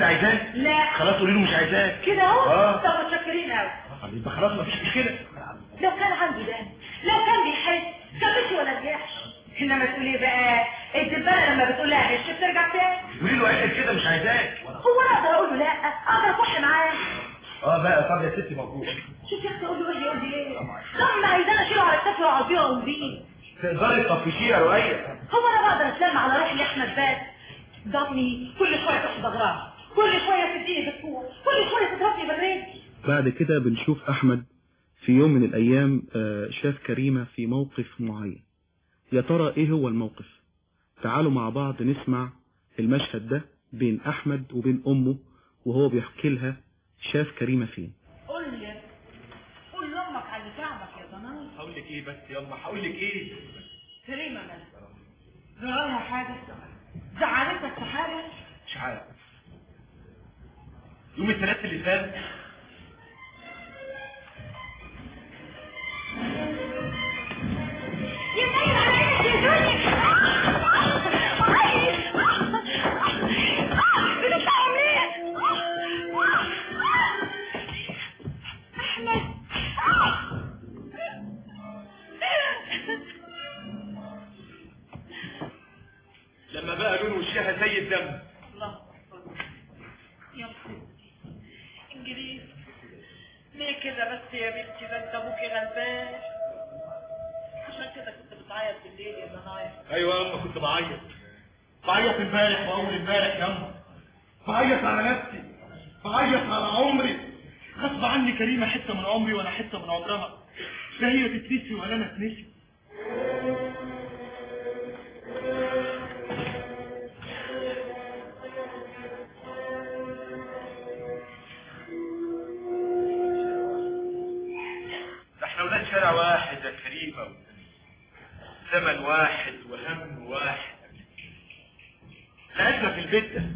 عايزاك لا خلاص قولي له مش عايزاك كده اهو اه طب متشكرين قوي طب يبقى خلاص مفيش مشكله لو كان عندي ده لو كان بيحس كان مشي ولا رجعش انما تقول ايه بقى الدبانه لما بتقول لها عش بترجع تاني قولي له عيشك كده مش عايزاك هو انا اقدر اقول له لا اقدر اصح معاه اه بقى طب يا ستي موجود شوف يا اختي اقول له ايه يقول لي ايه لما عايزانا اشيله على السفر واقعد بيه واقوم بيه تقدري تطفشيه يا رؤية هو انا بقدر اتلم على روحي يا احمد بس ضمي كل شويه تحت ضغرها كل شويه تديني بالطول كل شويه تضربني بالرجل بعد كده بنشوف أحمد في يوم من الأيام آه، شاف كريمة في موقف معين يا ترى إيه هو الموقف تعالوا مع بعض نسمع المشهد ده بين أحمد وبين أمه وهو بيحكي لها شاف كريمة فين قول لي قول لامك على اللي تعبك يا ضناي هقول لك ايه بس يلا هقول لك ايه كريمه مالها جرالها حاجه زعلتك في حاجه مش عارف يوم الثلاث اللي فات يا سيد عليك يا دنيا بتطلعوا ليه احمد لما بقى لون وشها زي الدم الله يا ستي انجليز ليه كده بس يا بنتي ده انت ابوكي غلبان عشان كده كنت بتعيط بالليل يا ضنايا ايوه يا اما كنت بعيط بعيط امبارح واول امبارح يا اما بعيط على نفسي بعيط على عمري غصب عني كريمه حته من عمري وانا حته من عمرها لا هي تتنسي ولا انا اتنسي ده احنا ولاد شارع واحد يا كريمه زمن واحد وهم واحد لعبنا في البيت ده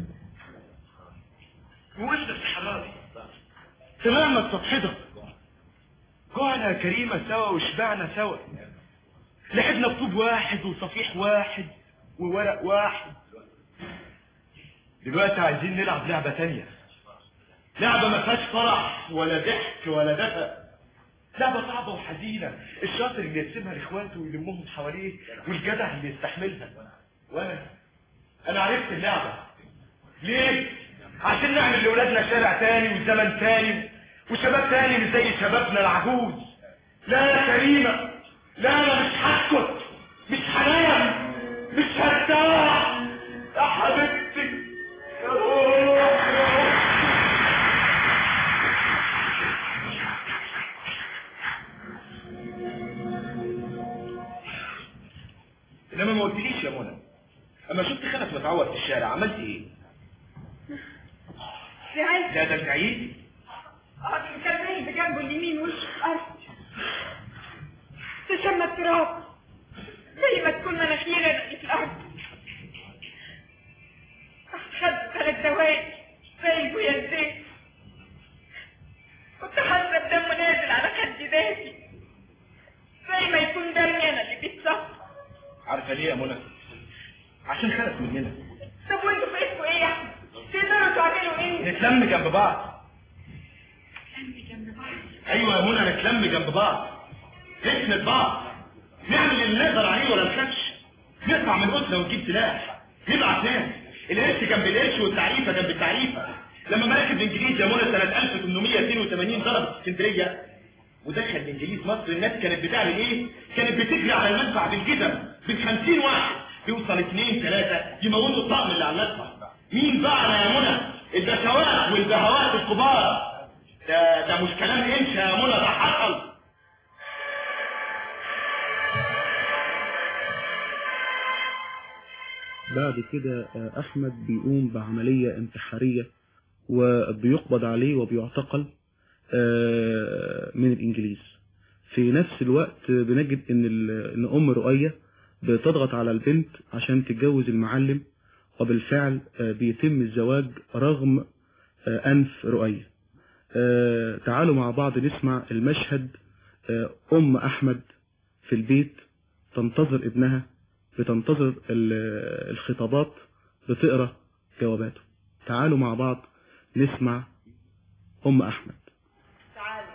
وقفنا في الحراري طلعنا السطحدة جوعنا يا كريمة سوا وشبعنا سوا لعبنا بطوب واحد وصفيح واحد وورق واحد دلوقتي عايزين نلعب لعبة تانية لعبة ما فيهاش فرح ولا ضحك ولا دفى لعبة صعبة وحزينة الشاطر اللي يرسمها لاخواته ويلمهم حواليه والجدع اللي يستحملها وانا انا عرفت اللعبة ليه؟ عشان نعمل لولادنا شارع تاني وزمن تاني وشباب تاني مش زي شبابنا العجوز لا يا كريمة لا انا مش هسكت مش هنام مش هرتاح يا حبيبتي يا روح يا روح انما ما قلتليش يا منى اما شفت خالك متعور في الشارع عملت ايه زعلت لا ده انت عيد اه كان نايم بجنبه اليمين وشه في الارض تشم التراب زي ما تكون مناخيره في الارض خد ثلاث دواء زي ابويا الزيت كنت حاسه بدمه نازل على خدي دافي زي ما يكون دمي انا اللي بيتصفى عارفه ليه يا منى عشان خالك مننا طب وانتوا فايتكوا ايه يا احمد؟ تقدروا تعملوا ايه؟ نتلم جنب بعض جنبي جنب بعض ايوه يا منى نتلم جنب بعض نسند بعض نعمل اللي نقدر عليه ولا نخافش نطلع من قتله ونجيب سلاح نبعت ناس القرش جنب القرش والتعريفه جنب التعريفه لما مراكب الانجليز يا منى سنه 1882 ضربت اسكندريه ودخل الانجليز مصر الناس كانت بتعمل ايه كانت بتجري على المدفع بالجزم بال 50 واحد يوصل اثنين ثلاثه يموتوا الطقم اللي على المدفع مين بقى يا منى البشوات والبهوات الكبار ده ده مش كلام انشا يا منى ده حصل بعد كده آه، أحمد بيقوم بعملية انتحارية وبيقبض عليه وبيعتقل آه، من الإنجليز في نفس الوقت بنجد إن ال- إن أم رؤية بتضغط على البنت عشان تتجوز المعلم وبالفعل آه، بيتم الزواج رغم آه، أنف رؤية آه، تعالوا مع بعض نسمع المشهد آه، أم أحمد في البيت تنتظر ابنها بتنتظر ال- الخطابات بتقرا جواباته تعالوا مع بعض نسمع ام احمد تعالي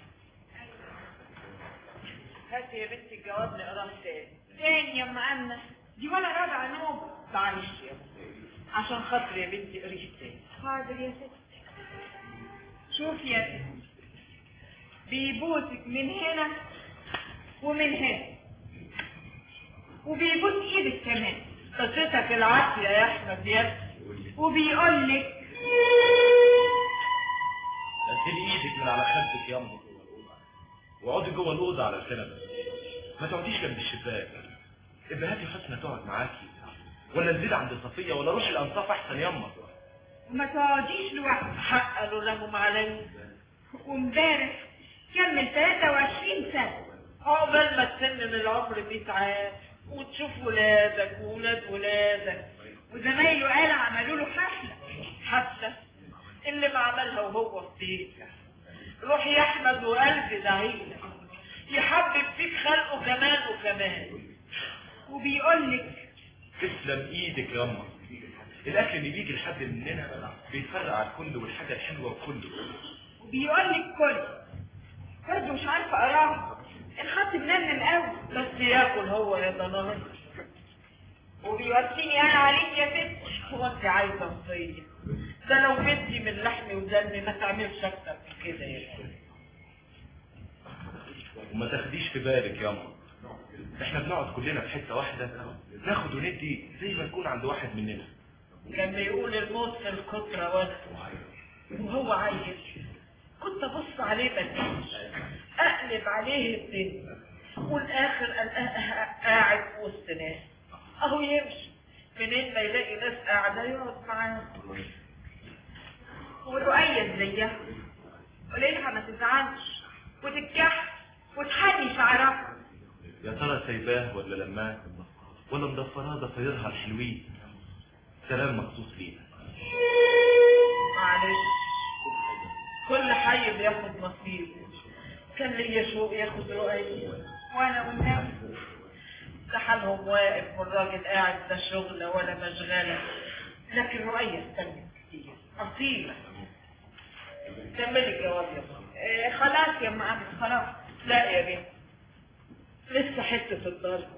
هاتي يا بنتي الجواب نقراه تاني تاني يا ام امنه دي ولا رابع نوم معلش يا بنتي عشان خاطري يا بنتي قريه تاني حاضر يا ستي شوفي يا ستي بيبوسك من هنا ومن هنا وبيبوس ايدك كمان قصتك العافية يا احمد يا ابني. وبيقول لك نزلي ايدك من على خدك يا واقعدي جوه الاوضه على الكنبه ما تقعديش جنب الشباك ابقى هاتي حسنى تقعد معاكي ولا انزلي عند صفيه ولا روحي الانصاف احسن يما ما تقعديش لوحدك حق له لهم عليا وامبارح كمل 23 سنة عقبال ما تسن من العمر 100 عام وتشوف ولادك وولاد ولادك وزمايله قال عملوا له حفلة حفلة اللي ما عملها وهو في بيتك روح يا احمد وقلبي دعيلك يحبب فيك خلقه كمان وكمان وبيقول لك تسلم ايدك يا اما الاكل اللي بيجي لحد مننا بيتفرق على الكل والحاجه الحلوه وكله وبيقول لك كل برضه مش عارفه اقراها الخط منمن قوي بس ياكل هو يا ضناي وبيوصيني انا عليك يا ست هو انت عايزه وصيه ده لو بنتي من لحمي ودمي ما تعملش اكتر من كده يا ست وما تاخديش في بالك يا اما احنا بنقعد كلنا في حته واحده ناخد وندي زي ما نكون عند واحد مننا لما يقول الموت في الكترة وده وهو عايز كنت ابص عليه بديش اقلب عليه الدنيا والاخر ألاقيه قاعد في وسط ناس اهو يمشي منين ما يلاقي ناس قاعده يقعد معاهم ورؤية زيها قوليلها ما تزعلش وتتكح وتحني شعرها يا ترى سايباه ولا لماه ولا مضفراه ضفايرها الحلوين سلام مخصوص لينا معلش كل حي بياخد نصيبه كان ليا شوق ياخد رؤية وانا والنبي ده حالهم واقف والراجل قاعد ده شغلة ولا مشغلة لكن رؤية استنى كتير أصيلة كملي الجواب يا ماما إيه خلاص يا ام عبد خلاص لا يا بنت لسه حتة الضرب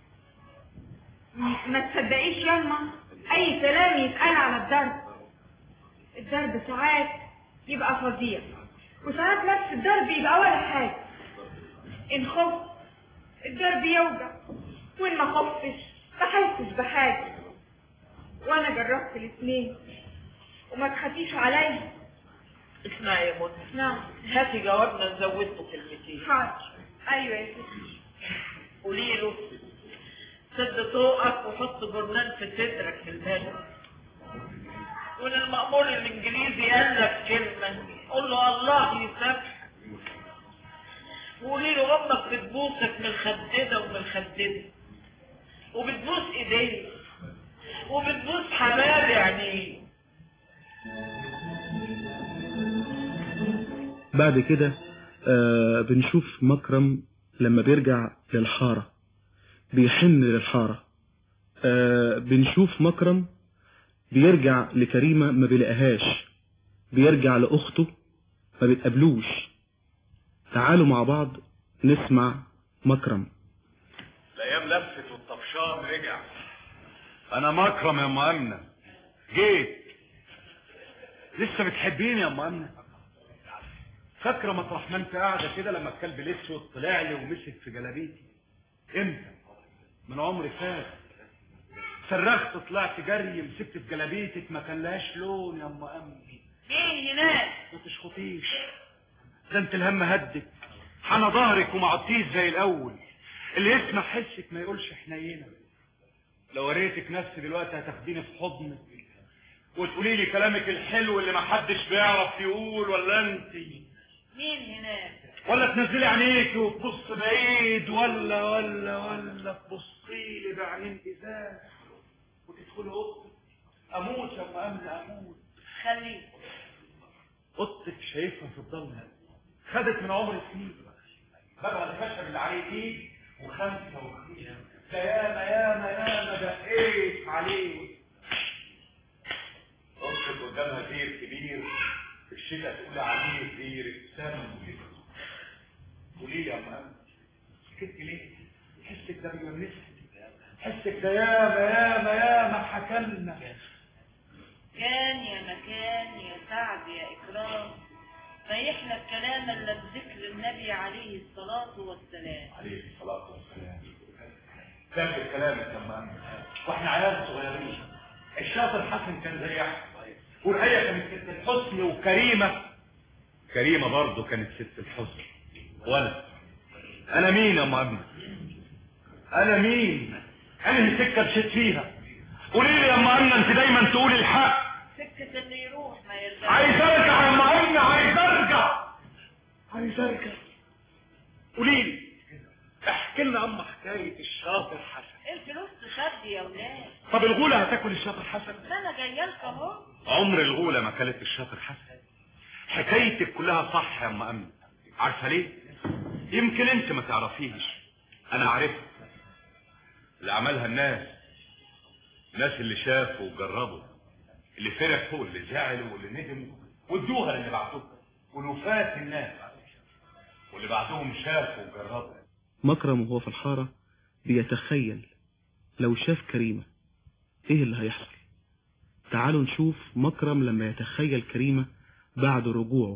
ما تصدقيش ياما اي كلام يتقال على الضرب الضرب ساعات يبقى فظيع وساعات نفس الضرب يبقى ولا حاجة ان خفت الضرب يوجع وان ما خفتش ما حسش بحاجة وانا جربت الاثنين وما تخافيش عليا اسمعي يا منى نعم هاتي جوابنا نزوده كلمتين حاضر ايوه يا ستي قولي له سد طوقك وحط برنان في صدرك في البلد وان المأمور الانجليزي قال لك كلمة قول له الله يسامحك وقولي له امك بتبوسك من الخدده ومن الخدده وبتبوس ايديه وبتبوس حباب عينيه بعد كده آه بنشوف مكرم لما بيرجع للحارة بيحن للحارة آه بنشوف مكرم بيرجع لكريمة ما بيلاقيهاش بيرجع لأخته ما بيتقابلوش تعالوا مع بعض نسمع مكرم الايام لفت والطفشان رجع انا مكرم يا ام امنه جيت لسه بتحبيني يا ام امنه فاكره مطرح ما انت قاعده كده لما الكلب الاسود طلع لي ومسك في جلابيتي امتى من عمري فات صرخت طلعت جري مسكت في جلابيتك ما كان لهاش لون يا ام امي مين هناك ما تشخطيش ده انت الهم هدك حنى ظهرك وما عدتيش زي الاول اللي يسمع حسك ما يقولش حنينه لو وريتك نفسي دلوقتي هتاخديني في حضنك وتقولي لي كلامك الحلو اللي ما حدش بيعرف يقول ولا انت مين هناك ولا تنزلي عينيك وتبص بعيد ولا ولا ولا تبصي لي بعينين ازاز وتدخلي اوضتك اموت يا ام امنه اموت خليه اوضتك شايفها في الضلمه خدت من عمري سنين بقى الخشب اللي عليه ايد وخمسه وخمسه ده ياما ياما ياما دقيت عليه اوضتك قدامها سير كبير الشتاء تقول عليه غير السم قولي يا ام سكت ليه حسك ده بيونسني حسك ده ياما ياما ياما حكلنا كان يا مكان يا سعد يا إكرام فيحلى الكلام إلا بذكر النبي عليه الصلاة والسلام عليه الصلاة والسلام فاكر كلامك يا ام واحنا عيال صغيرين الشاطر حسن كان زي احمد ورقية كانت ست الحسن وكريمة كريمة برضه كانت ست الحسن وانا انا مين يا ام ابني انا مين انهي سكة مشيت فيها قولي لي يا ام ابني انت دايما تقولي الحق سكة اللي يروح ما يرجع عايز ارجع يا ام ابني عايز ارجع عايز ارجع قولي لي احكي لنا ام حكاية الشاطر حسن الفلوس تشد يا ولاد طب الغولة هتاكل الشاطر حسن ده انا جايه لك اهو عمر الغولة ما كلت الشاطر حسن حكايتك كلها صح يا ام امن عارفه ليه يمكن انت ما تعرفيش انا عارفها اللي عملها الناس الناس اللي شافوا وجربوا اللي فرحوا واللي زعلوا واللي ندموا وادوها للي بعدهم ولفات الناس واللي بعدهم شافوا وجربوا مكرم وهو في الحارة بيتخيل لو شاف كريمة ايه اللي هيحصل تعالوا نشوف مكرم لما يتخيل كريمة بعد رجوعه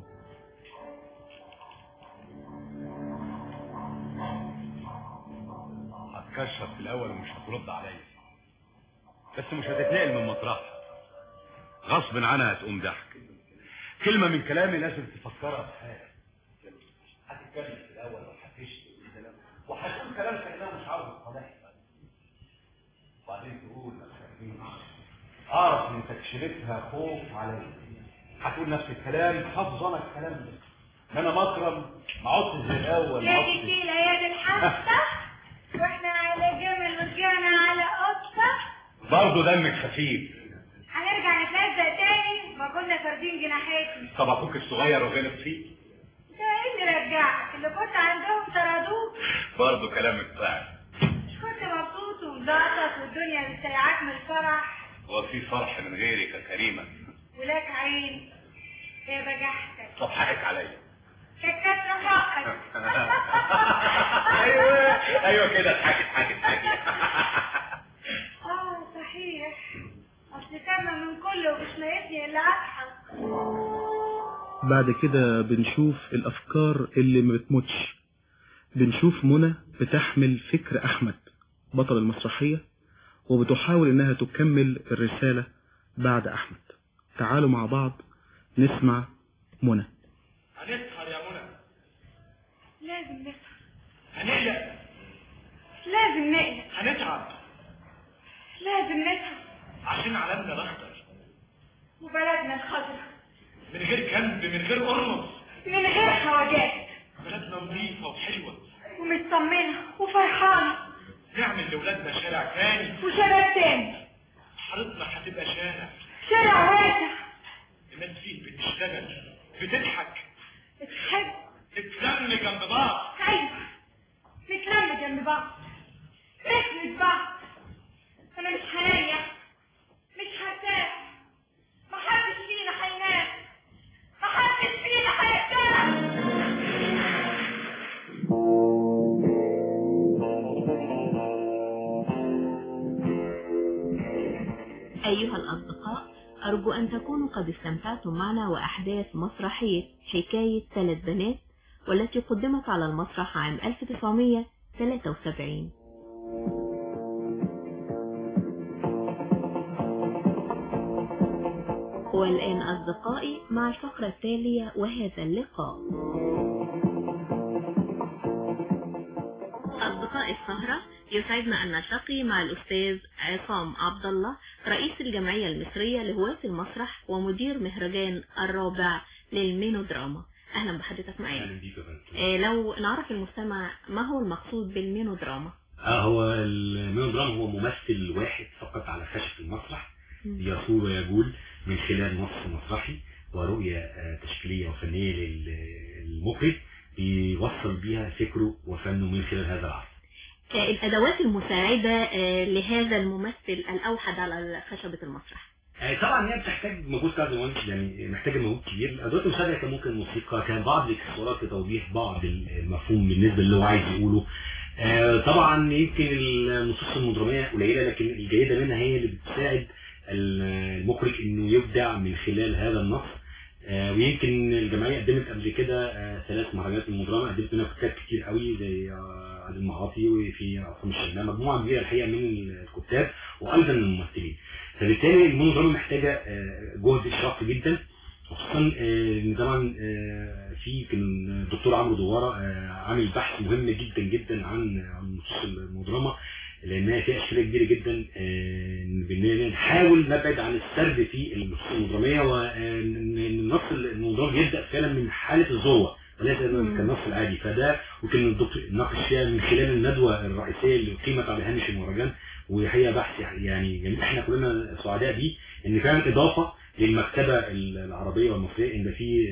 هتكشف في الاول ومش هترد عليا بس مش هتتنقل من مطرحها غصب عنها هتقوم ضحك كلمة من كلامي لازم تفكرها بحاجة هتتكلم في الاول وهتشتم وهتقول كلام كأنها مش عاوز تصالحها وبعدين تقول ما تخافيش اعرف ان تكشيرتها خوف عليا هتقول نفس الكلام حافظ انا الكلام ده إن انا مكرم ما عدتش زي الاول ما يا عدتش تشيل يا الحفة واحنا على جمل ورجعنا على قطة برضه دمك خفيف هنرجع نتلزق تاني ما كنا فاردين جناحاتي طب اخوك الصغير وغلط فيه ده ايه اللي رجعك اللي كنت عندهم طردوك برضه كلامك صعب مش كنت مبسوط ومزقطط والدنيا بتسيعاك من الفرح هو في فرح من غيرك يا كريمة ولك عين يا بجحتك طب حقك عليا كتكتر حقك ايوه ايوه كده اضحكي اضحكي اضحكي اه صحيح اصل كان من كله ومش ناقصني الا اضحك بعد كده بنشوف الافكار اللي ما بتموتش بنشوف منى بتحمل فكر احمد بطل المسرحية وبتحاول انها تكمل الرسالة بعد احمد تعالوا مع بعض نسمع منى هنسهر يا منى لازم نسهر هنقلق لازم نقلق هنتعب لازم نسهر عشان علمنا الاخضر وبلدنا الخضرا من غير كلب من غير قرنص من غير حواجات بلدنا نظيفة وحلوة ومطمنة وفرحانة نعمل لولادنا شارع تاني وشباب تاني حارتنا هتبقى شارع شارع واسع الناس فيه بتشتغل بتضحك تحب تتلم جنب بعض ايوه نتلم جنب بعض نسند بعض انا مش هريح مش هرتاح محدش فينا هينام محدش فينا هيرتاح أيها الأصدقاء أرجو أن تكونوا قد استمتعتم معنا وأحداث مسرحية حكاية ثلاث بنات والتي قدمت على المسرح عام 1973 والآن أصدقائي مع الفقرة التالية وهذا اللقاء أصدقاء السهرة يسعدنا أن نلتقي مع الأستاذ عصام عبد الله رئيس الجمعية المصرية لهواة المسرح ومدير مهرجان الرابع للمينودراما أهلا بحضرتك معانا اهلا بيك يا فندم آه، لو نعرف المستمع ما هو المقصود بالمينودراما اه هو الميلودرام هو ممثل واحد فقط على خشب المسرح يصول ويجول من خلال نص مسرحي ورؤية آه، تشكيلية وفنية للمخرج يوصل بيها فكره وفنه من خلال هذا العصر آه، الأدوات المساعدة آه، لهذا الممثل الأوحد على خشبة المسرح آه، طبعا هي بتحتاج مجهود كذا زي ما قلت يعني محتاجه مجهود كبير ادوات المساعده كان ممكن موسيقى كان بعض الاكسسوارات لتوضيح بعض المفهوم بالنسبه اللي هو عايز يقوله آه، طبعا يمكن النصوص المدراميه قليله لكن الجيده منها هي اللي بتساعد المخرج انه يبدع من خلال هذا النص آه، ويمكن الجمعيه قدمت قبل كده آه، ثلاث مهرجانات المدرمه قدمت منها كتاب كتير قوي زي آه، عادل المعاطي وفي عصام الشرناء مجموعه كبيره الحقيقه من الكتاب وايضا من الممثلين فبالتالي المونودراما محتاجه آه، جهد شاق جدا خصوصا آه، ان طبعا آه، في كان الدكتور عمرو دواره آه، عامل بحث مهم جدا جدا عن عن نصوص المودراما لانها فيها اشكاليه كبيره جدا آه، بان نحاول نبعد عن السرد في النصوص المودراميه وان النص المودرامي يبدا فعلا من حاله الذروه وليس كالنص العادي فده وكان الدكتور ناقش فيها من خلال الندوه الرئيسيه اللي اقيمت على هامش المهرجان وهي بحث يعني جميل احنا كلنا سعداء بيه ان فعلا اضافه للمكتبه العربيه والمصريه ان في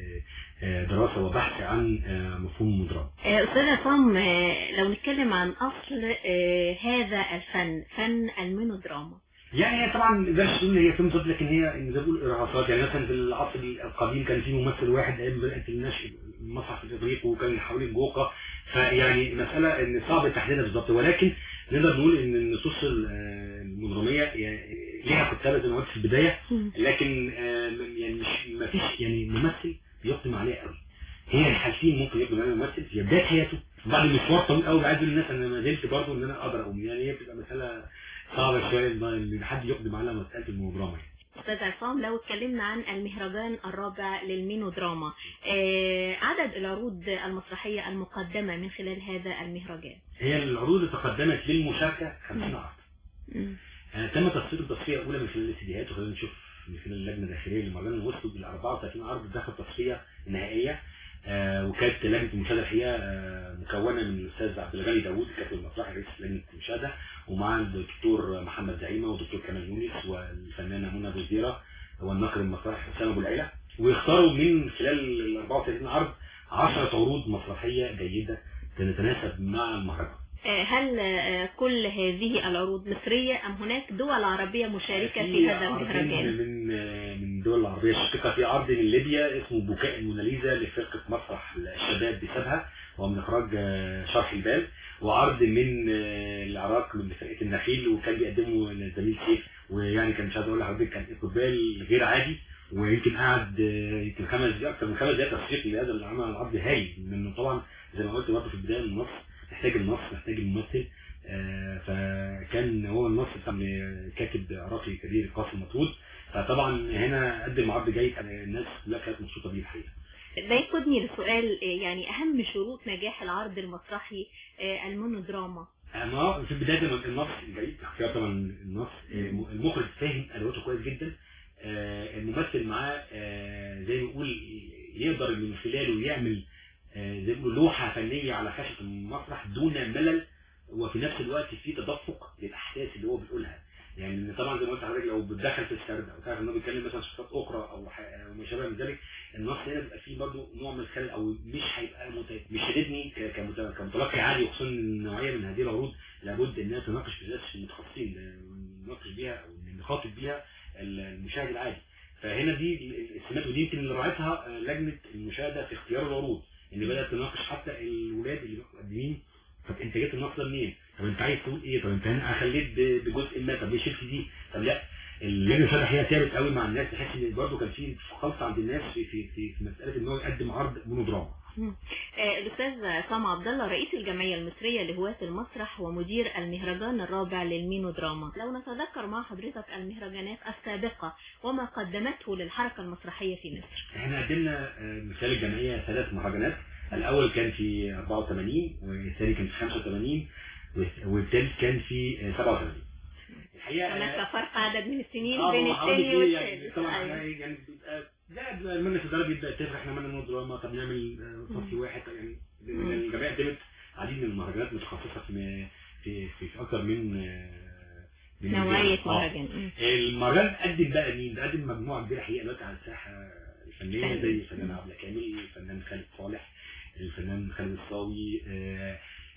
آه، آه، دراسه وبحث عن آه، مفهوم المدرام آه، أستاذ عصام آه، لو نتكلم عن أصل آه، هذا الفن فن المينودراما يعني هي طبعا زي ما تقول هي فيلم ضد لكن هي زي ما بقول ارهاصات يعني مثلا في العصر القديم كان في ممثل واحد ايام بدات النشء المسرح في الاغريق وكان حوالين جوقه فيعني مساله ان صعب تحديدها بالظبط ولكن نقدر نقول ان النصوص ال- آه، المدراميه يعني ليها كتابه زي ما قلت في البدايه لكن آه، يعني مش ما فيش يعني ممثل بيقدم عليها قوي هي الحالتين ممكن يقدم عليها ممثل في بدايه حياته بعد مشوار طويل قوي عايز اقول للناس انا ما زلت برضه ان انا اقدر اقوم يعني هي بتبقى مساله صعبه شويه ان إن حد يقدم على مساله المودراما يعني. أستاذ عصام لو اتكلمنا عن المهرجان الرابع للمينودراما آه، عدد العروض المسرحية المقدمة من خلال هذا المهرجان هي العروض اللي تقدمت للمشاركه 50 عرض مم. آه، تم تصوير التصفيه الاولى من خلال السيديهات وخلينا نشوف من خلال اللجنه الداخليه للمهرجان وصلوا ل 34 عرض داخل التصفيه النهائيه آه، وكانت لجنه المشاهده الحقيقه آه، مكونه من الاستاذ عبد الغني داوود كاتب المسرحي رئيس لجنه المشاهده ومع الدكتور محمد زعيمه والدكتور كمال يونس والفنانه منى ابو زيره والناقد المسرحي حسام ابو العيله ويختاروا من خلال ال 34 عرض 10 عروض مسرحيه جيده تتناسب مع المهرجان آه، هل آه، كل هذه العروض مصرية أم هناك دول عربية مشاركة في هذا عرضين المهرجان؟ من من الدول العربيه الشقيقه في عرض من ليبيا اسمه بكاء الموناليزا لفرقه مسرح الشباب بسبها وهو من اخراج آه، شرح البال وعرض من آه، العراق من فرقه النخيل وكان بيقدمه الزميل سيف ويعني كان مش عايز اقول لحضرتك كان اقبال غير عادي ويمكن قعد آه، يمكن خمس دقائق اكثر من خمس دقائق تصفيق لهذا العمل العرض هايل لانه طبعا زي ما قلت برضه في البدايه النص محتاج النص محتاج الممثل آه، فكان هو النص بتاع كاتب عراقي كبير قاسم مطرود فطبعا هنا قدم عرض جيد الناس كلها كانت مبسوطه بيه الحقيقه ده يقودني لسؤال آه، يعني أهم شروط نجاح العرض المسرحي آه، المونودراما ما في بدايه الم- النص جيد اختيار طبعا النص آه، المخرج فاهم ادواته كويس جدا آه، الممثل معاه آه، زي ما نقول يقدر من خلاله يعمل آه، زي ما بيقولوا لوحه فنيه على خشبه المسرح دون ملل وفي نفس الوقت في تدفق للاحداث اللي هو بيقولها يعني طبعا زي ما قلت لحضرتك لو بتدخل في السرد او تعرف ان هو بيتكلم مثلا شخصيات اخرى او ح- او ما شابه من ذلك النص هنا بيبقى فيه برضه نوع من الخلل او مش هيبقى مت- مش شددني ك- كمت- كمتلقي عادي وخصوصا ان نوعيه من هذه العروض لابد انها تناقش بالذات المتخصصين نناقش بيها او نخاطب بيها المشاهد العادي فهنا دي السمات ودي يمكن اللي راعتها آه، لجنه المشاهده في اختيار العروض ان بدات تناقش حتى الولاد اللي مقدمين طب انت جبت النص ده منين؟ طب انت عايز تقول ايه؟ طب انت هنا خليت ب- بجزء ما طب ليه شلت دي؟ طب لا اللجنه المشاهده هي ثابت قوي مع الناس تحس ان برضه كان في خلط عند الناس في في في, في مساله ان هو يقدم عرض مونودراما آه، الأستاذ عصام عبد الله رئيس الجمعية المصرية لهواة المسرح ومدير المهرجان الرابع للمينودراما لو نتذكر مع حضرتك المهرجانات السابقة وما قدمته للحركة المسرحية في مصر احنا قدمنا آه، من خلال الجمعيه ثلاث مهرجانات الاول كان في 84 والثاني كان في 85 والث- والثالث كان في آه، 87 الحقيقه هناك فرق عدد من السنين آه، بين هو حوالي الثاني فيه يعني والثالث طبعا أيوة. احنا يعني بيبقى ده المنة في الدرجة بيبدأ يتفق احنا عملنا مونودراما طب نعمل آه، صفي واحد طب يعني مم. الجمعية قدمت عديد من المهرجانات متخصصة في في في, في أكثر من آه، من نوعية آه. مهرجان مم. المهرجان قدم بقى مين؟ ده قدم مجموعة كبيرة حقيقة دلوقتي على الساحة الفنية فنية. زي الفنان عبلة كامل الفنان خالد صالح الفنان خالد الصاوي آه،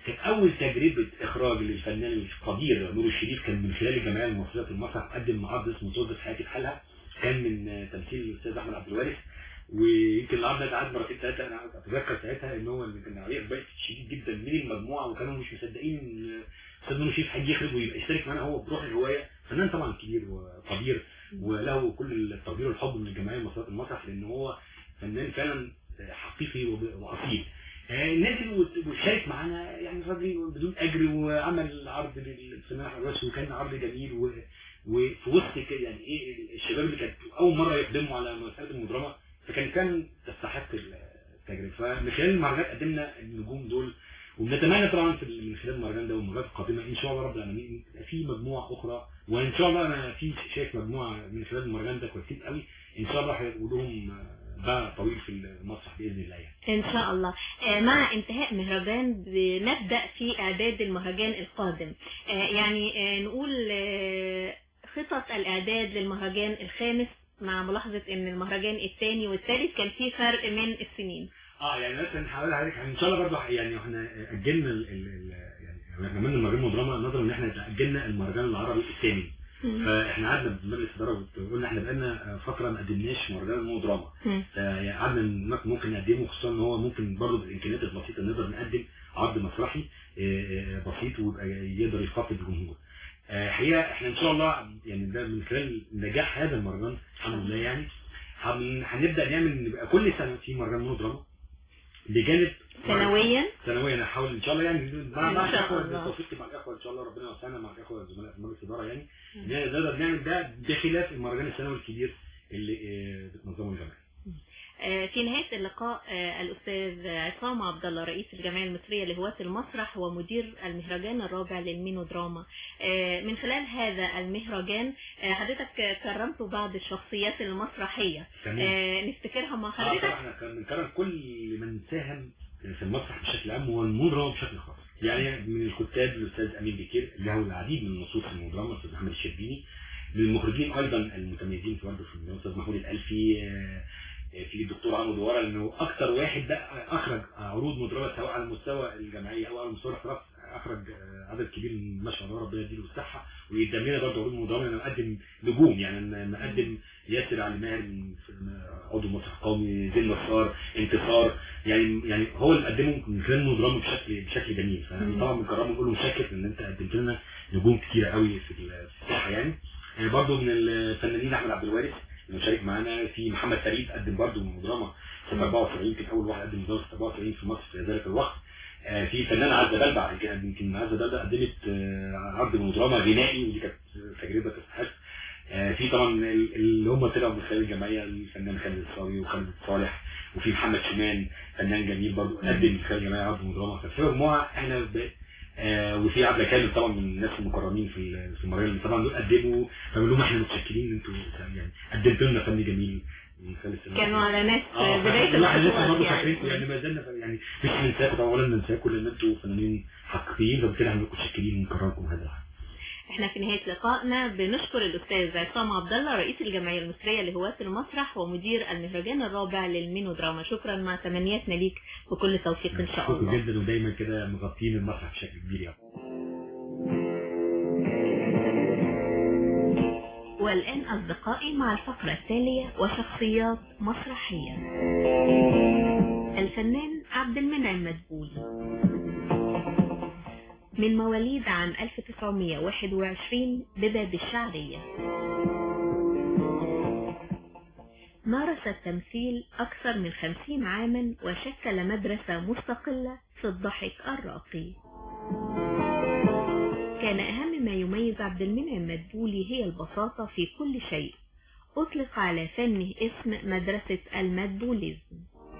كانت اول تجربه اخراج للفنان القدير نور الشريف كان من خلال الجمعيه المصريه المسرح قدم عرض اسمه صوت حياتي بحالها كان من آه، تمثيل الاستاذ احمد عبد الوارث ويمكن العرض ده اتعاد مرتين ثلاثه انا اتذكر ساعتها ان هو اللي كان عليه اقبال شديد جدا من المجموعه وكانوا مش مصدقين ان استاذ نور الشريف هيجي يخرج ويبقى يشترك معانا هو بروح الهوايه فنان طبعا كبير وقدير وله كل التقدير والحب من الجمعيه المصريه المسرح لان هو فنان فعلا حقيقي وب- واصيل آه، نزل وت- وشارك معانا يعني الراجل بدون اجر وعمل عرض للفنان احمد راشد وكان عرض جميل و... وفي وسط كده يعني ايه الشباب اللي كانت اول مره يقدموا على مساله المدرمه فكان كان تستحق التجربه فمن خلال المهرجان قدمنا النجوم دول وبنتمنى طبعا في من خلال المهرجان ده والمرات القادمه ان شاء الله رب العالمين يبقى في مجموعه اخرى وان شاء الله انا في شايف مجموعه من خلال المهرجان ده كويسين قوي ان شاء الله هيبقوا لهم باع طويل في المسرح باذن الله يعني. إن شاء الله آه، مع انتهاء مهرجان بنبدأ في إعداد المهرجان القادم آه، يعني آه، نقول آه، خطط الإعداد للمهرجان الخامس مع ملاحظة إن المهرجان الثاني والثالث كان فيه فرق من السنين اه يعني مثلا هقول لحضرتك ان شاء الله برضه يعني احنا اجلنا ال ال ال يعني احنا عملنا المهرجان مدرمه نظرا ان احنا اجلنا المهرجان العربي الثاني مم. فاحنا قعدنا بمجلس اداره وقلنا احنا بقالنا فتره ما قدمناش مهرجان المدرمه مم. يعني قعدنا ن- ممكن نقدمه خصوصا ان هو ممكن برضه بالامكانيات البسيطه نقدر نقدم عرض مسرحي آه، آه، بسيط ويبقى يقدر يخاطب الجمهور. آه، حقيقه احنا ان شاء الله يعني ده من خلال نجاح هذا المهرجان الحمد لله يعني هن- هنبدا نعمل نبقى كل سنه في مهرجان مدرمه بجانب سنويا سنويا هحاول ان شاء الله يعني مع مع إن شاء الاخوه الله. بالتوفيق مع الاخوه ان شاء الله ربنا يوفقنا مع الاخوه الزملاء في مجلس الاداره يعني إن نقدر نعمل ده بخلاف المهرجان السنوي الكبير اللي آه، بتنظمه الجمعيه. آه، في نهاية اللقاء آه، الأستاذ عصام عبد الله رئيس الجمعية المصرية لهواة المسرح ومدير المهرجان الرابع للمينودراما آه، من خلال هذا المهرجان آه، حضرتك كرمت بعض الشخصيات المسرحية تمام. آه، نفتكرها مع اه حضرتك طبعا احنا كان بنكرم كل من ساهم في المسرح بشكل عام والمدرمه بشكل خاص. يعني من الكتاب الاستاذ امين بكير له العديد من النصوص المدرمه الاستاذ محمد الشربيني من المخرجين ايضا المتميزين في برضه في الاستاذ محمود الالفي آه، في الدكتور عمرو دواره لانه اكثر واحد ده اخرج عروض مدربه سواء على مستوى الجمعيه او على مستوى الاحتراف اخرج آه، عدد كبير من ما شاء الله ربنا يديله الصحه ويقدم لنا برضه عروض مدربه انا مقدم نجوم يعني أنا مقدم ياسر علي ماهر من عضو مسرح قومي زين نصار انتصار يعني يعني هو اللي قدمه من خلال مدرمه بشكل بشكل جميل فانا طبعا بنكرمه ونقول له متشكر ان انت قدمت لنا نجوم كتيره قوي في الساحه يعني آه، برضه من الفنانين احمد عبد الوارث المشارك معانا في محمد فريد قدم برضه دراما سنه 74 يمكن اول واحد قدم دراما سنه 74 في مصر في ذلك الوقت آه، في فنانه عزه بلبع يمكن يمكن عزه بلبع قدمت آه، عرض مدرما غنائي ودي كانت تجربه تستحق آه، في طبعا ال- اللي هم طلعوا من خلال الجمعيه الفنان خالد الصاوي وخالد صالح وفي محمد شومان فنان جميل برضه قدم من خلال الجمعيه عرض مدرما ففي مجموعه احنا ب- آه، وفي عبد كامل طبعا من الناس المكرمين في ال- في المهرجان طبعا دول قدموا فبقول لهم احنا متشكرين ان انتوا يعني قدمتوا لنا فن جميل من خلال السنة كانوا على ناس اه بداية لا احنا لسه برضه الخطوات فاكرينكم يعني ما زلنا فا- يعني مش ننساكم طبعا ولا ننساكم لان انتوا فنانين حقيقيين فبالتالي احنا متشكرين ونكرمكم هذا العام احنا في نهاية لقائنا بنشكر الأستاذ عصام عبد الله رئيس الجمعية المصرية لهواة المسرح ومدير المهرجان الرابع للمينودراما شكرا مع تمنياتنا ليك بكل توفيق إن شاء شكرا الله جدا ودايما كده مغطين المسرح بشكل كبير يعني والآن أصدقائي مع الفقرة التالية وشخصيات مسرحية الفنان عبد المنعم مدبولي من مواليد عام 1921 بباب الشعرية مارس التمثيل أكثر من خمسين عاما وشكل مدرسة مستقلة في الضحك الراقي كان أهم ما يميز عبد المنعم مدبولي هي البساطة في كل شيء أطلق على فنه اسم مدرسة المدبوليزم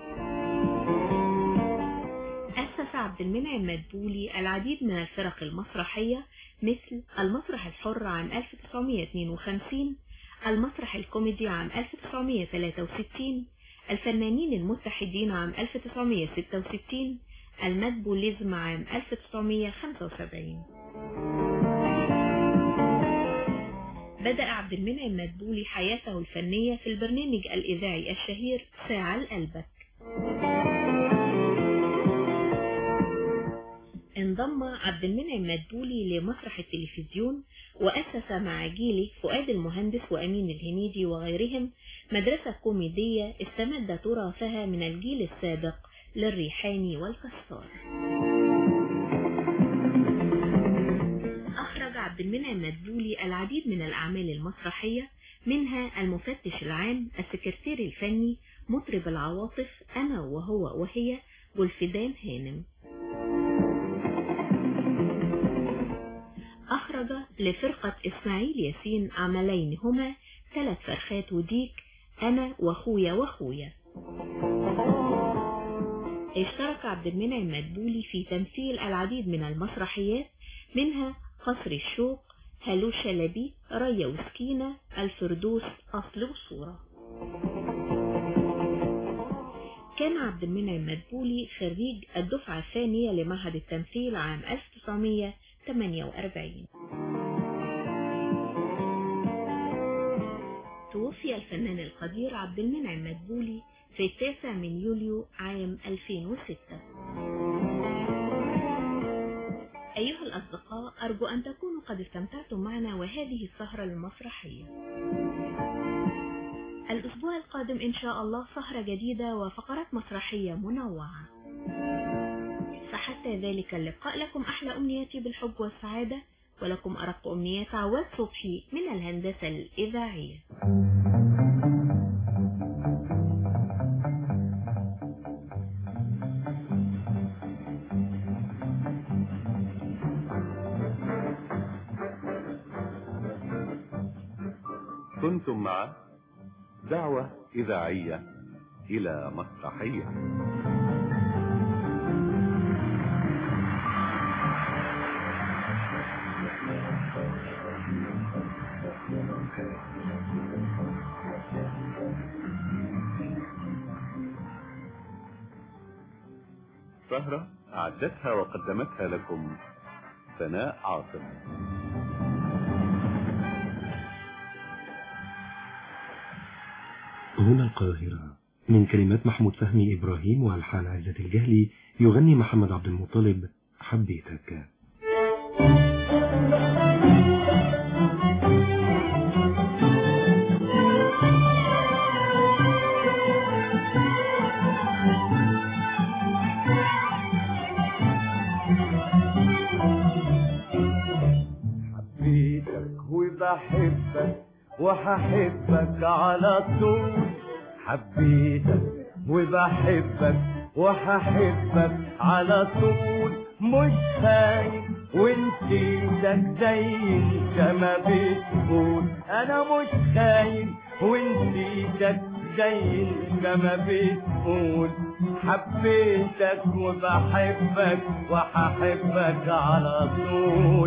أسس عبد المنعم مدبولي العديد من الفرق المسرحية مثل المسرح الحر عام 1952 المسرح الكوميدي عام 1963 الفنانين المتحدين عام 1966 المدبوليزم عام 1975 بدأ عبد المنعم مدبولي حياته الفنية في البرنامج الإذاعي الشهير ساعة لقلبك انضم عبد المنعم مدبولي لمسرح التلفزيون وأسس مع جيله فؤاد المهندس وأمين الهنيدي وغيرهم مدرسة كوميدية استمد تراثها من الجيل السابق للريحاني والكسار أخرج عبد المنعم مدبولي العديد من الأعمال المسرحية منها المفتش العام السكرتير الفني مطرب العواطف أنا وهو وهي والفدان هانم أخرج لفرقة إسماعيل ياسين عملين هما ثلاث فرخات وديك أنا وأخويا وأخويا اشترك عبد المنعم مدبولي في تمثيل العديد من المسرحيات منها قصر الشوق هلو شلبي ريا وسكينة الفردوس أصل وصورة كان عبد المنعم مدبولي خريج الدفعة الثانية لمعهد التمثيل عام 1948 توفي الفنان القدير عبد المنعم مدبولي في التاسع من يوليو عام 2006 أيها الأصدقاء أرجو أن تكونوا قد استمتعتم معنا وهذه السهرة المسرحية الأسبوع القادم إن شاء الله سهرة جديدة وفقرات مسرحية منوعة فحتى ذلك اللقاء لكم أحلى أمنياتي بالحب والسعادة ولكم أرق أمنيات عواد صبحي من الهندسة الإذاعية كنتم مع دعوة إذاعية إلى مسرحية سهرة أعدتها وقدمتها لكم سناء عاصم هنا القاهرة من كلمات محمود فهمي إبراهيم وألحان عزة الجهلي يغني محمد عبد المطلب حبيتك حبيتك وبحبك وهحبك على طول حبيتك وبحبك وهحبك على طول مش خايف ونسيتك زي انت ما بتقول انا مش خايف ونسيتك زي انت ما بتقول حبيتك وبحبك وهحبك على طول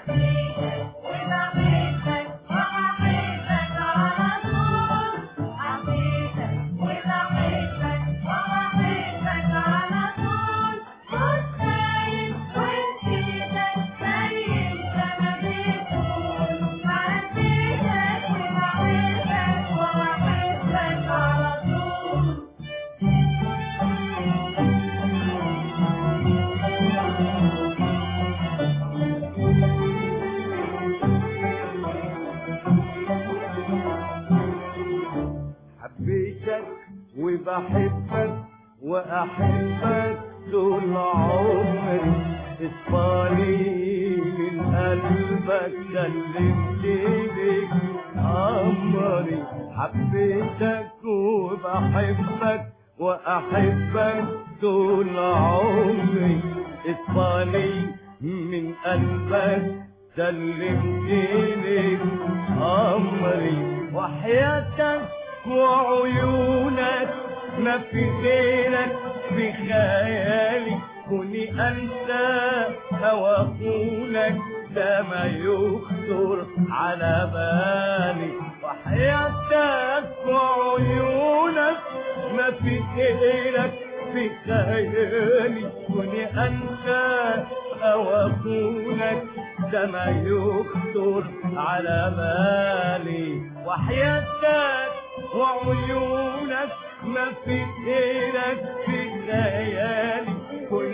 حبيتك وبحبك وأحبك طول عمري اصفالي من قلبك سلمت ليك أمري حبيتك وبحبك وأحبك طول عمري اصفالي من قلبك سلمت ليك أمري وحياتك وعيونك ما في غيرك في خيالي كوني انسى هواخونك ده ما يخطر على بالي وحياتك وعيونك ما في غيرك في خيالي كوني انسى هواخونك ده ما يخطر على بالي وحياتك وعيونك ما في غيرك في خيالي كن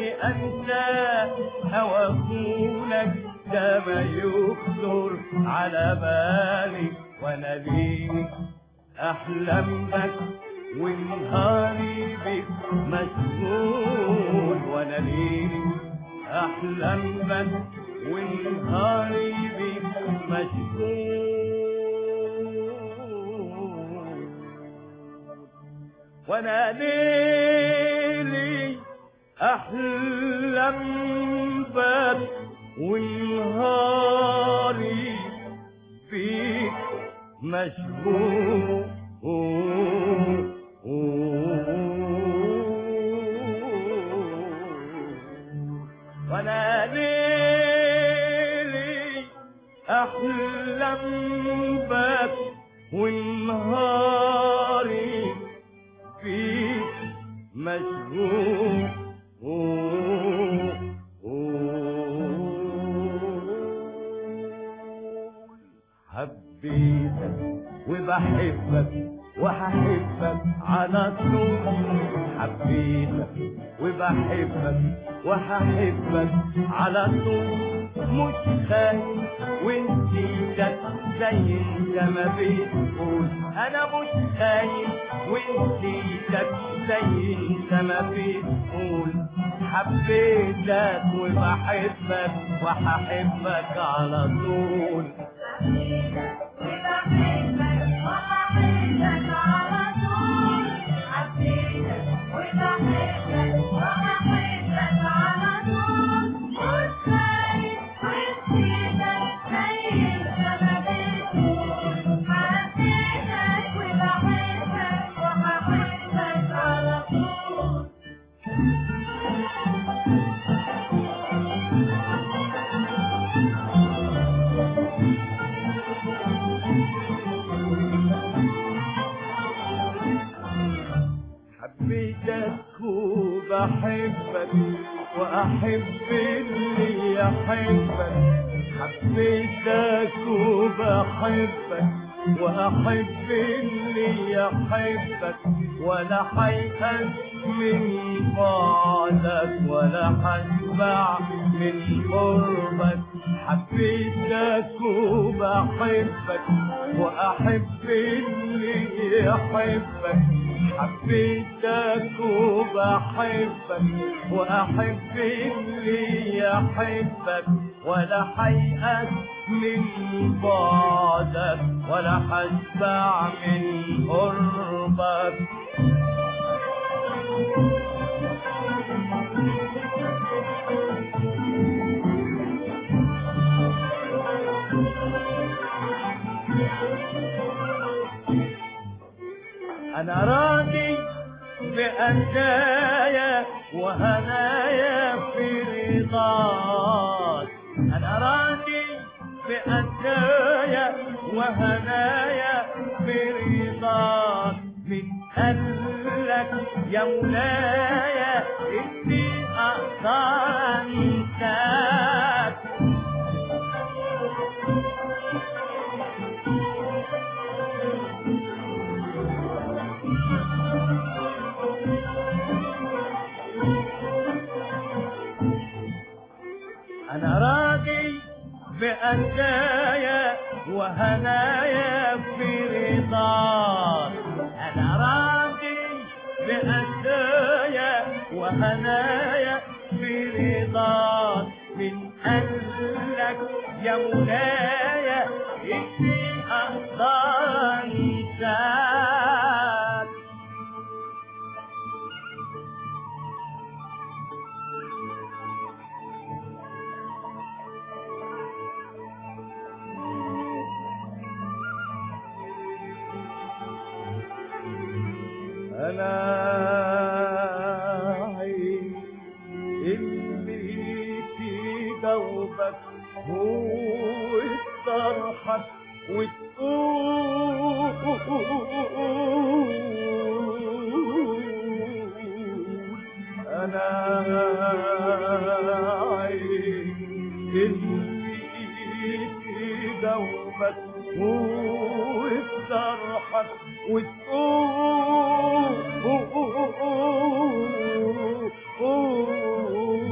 كوني أنسى هواكونك ده ما يخطر على بالي وأنا ليه أحلم بك ونهاري بك مشغول وأنا ليه أحلم بك ونهاري بك مشغول وانا ليلي احلم بك ونهاري فيك مشغول وانا ليلي احلم بك ونهاري فيك مشغول حبيتك وبحبك وهحبك على طول حبيتك وبحبك وهحبك على طول مش خايف ونسيتك زي انت ما بتقول انا مش خايف ونسيتك زي انت ما بتقول حبيتك وبحبك وهحبك على طول حبيتك وبحبك وأحب اللي يحبك حبيتك وبحبك وأحب اللي يحبك ولا حيأس من بعدك ولا حشبع من قربك حبيتك وبحبك وأحب اللي يحبك حبيتك وبحبك وأحب اللي يحبك ولا حيأس من بعدك ولا حشبع من قربك أنا راضي بأدايا وهنايا في رضاك أنا راضي بأدايا وهنايا في رضاك من قلك يا مولاي إني أقدر أنساك أنا راضي بأدايا وهنايا في رضاك أنا راضي بأدايا وهنايا في رضاك من قلك يا مولاي إني أقدر أنساك أنا عين اللي في قلبك هو الصرحة وتقول أنا عين اللي في قلبك هو الصرحة وتقول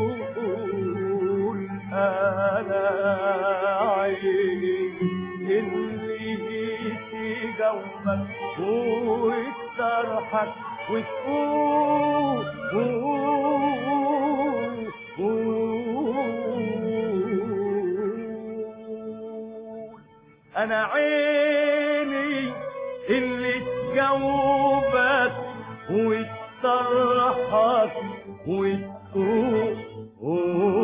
وتقول انا عيني اللي تجاوبك وتصرحك وتقول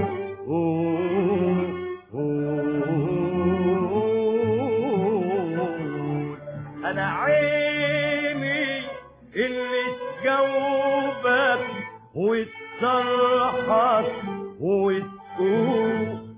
انا عيني اللي تجاوبك وتصرحك وتقول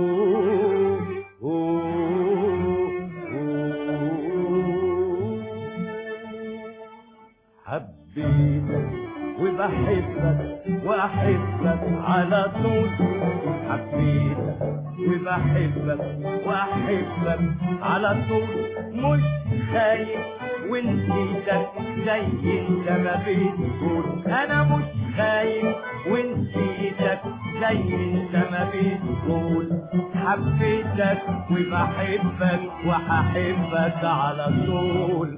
حبيتك وبحبك واحبك على طول حبيتك وبحبك واحبك على طول مش خايف ونسيتك زي انت ما بتقول انا مش خايف ونسيتك زي انت ما بتقول حبيتك وبحبك وهحبك على طول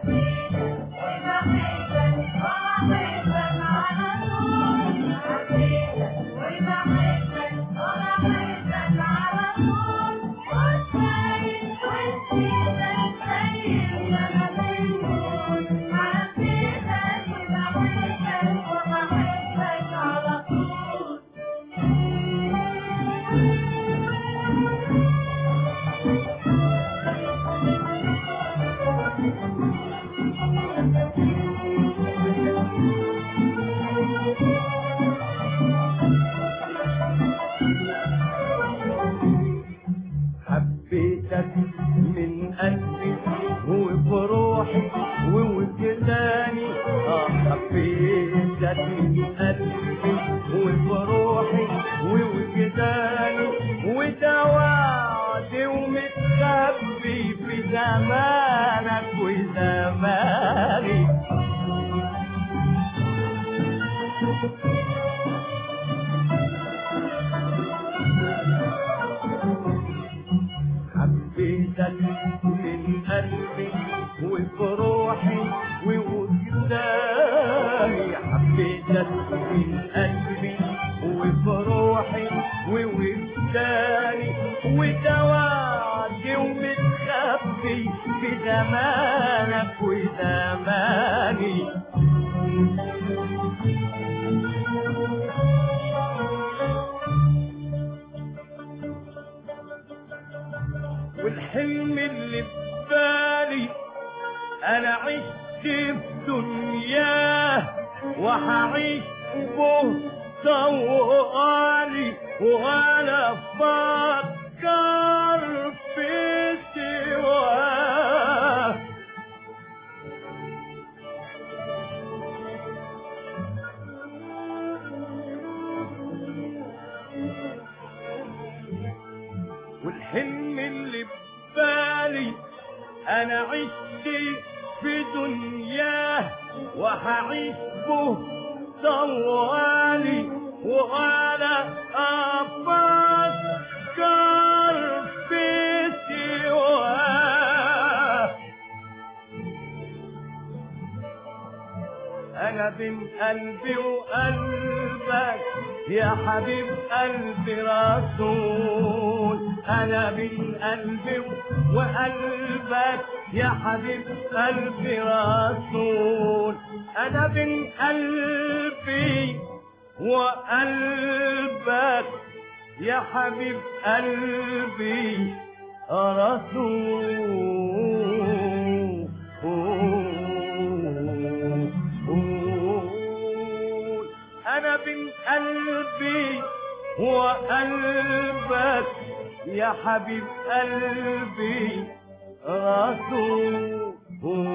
حبيتك من قلبي وبروحي ووجداني اه حبيتك من قلبي وبروحي ووجداني وده وعدي ومتخبي في زمانك وزماني حبيتك من قلبي وبروحي ووجداني حبيتك من قلبي وبروحي ووجداني ودواعي ومتخبي في زمانك وزماني والحلم اللي في بالي انا عشت في دنياه وهعيش به طوالي ولا افكر في سواه والحلم اللي ببالي انا عشت في دنياه وهعيش به طوالي وانا افكر في سواه انا بين قلبي وقلبك يا حبيب قلبي رسول انا بين قلبي وقلبك يا حبيب قلبي رسول انا بين قلبي وقلبك يا حبيب قلبي رسول انا بين قلبي وقلبك يا حبيب قلبي رسول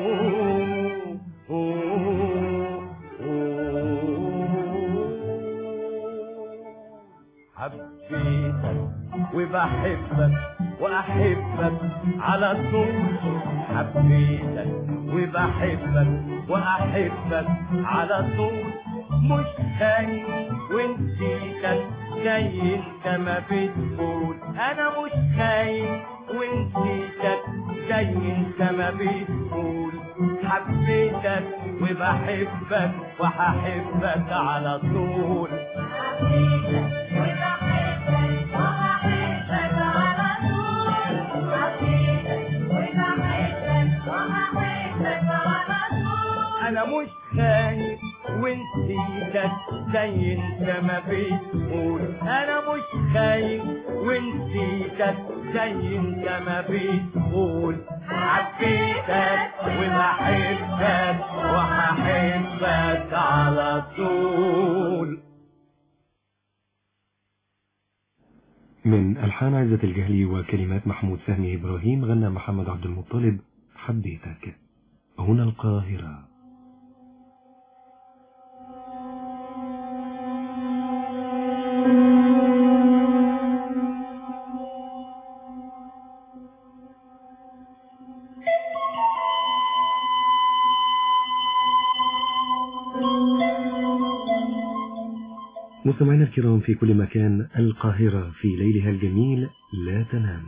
حبيتك وبحبك واحبك على طول حبيتك وبحبك واحبك على طول مش خايف ونسيتك زي انت ما بتقول انا مش خايف ونسيتك زي انت ما بتقول حبيتك وبحبك وهحبك على طول انا مش خايف ونسيتك زي انت ما بتقول انا مش خايف ونسيتك زي انت ما بتقول حبيتك وبحبك وهحبك على طول من ألحان عزة الجهلي وكلمات محمود فهمي إبراهيم غنى محمد عبد المطلب حبيتك هنا القاهرة مستمعينا الكرام في كل مكان القاهرة في ليلها الجميل لا تنام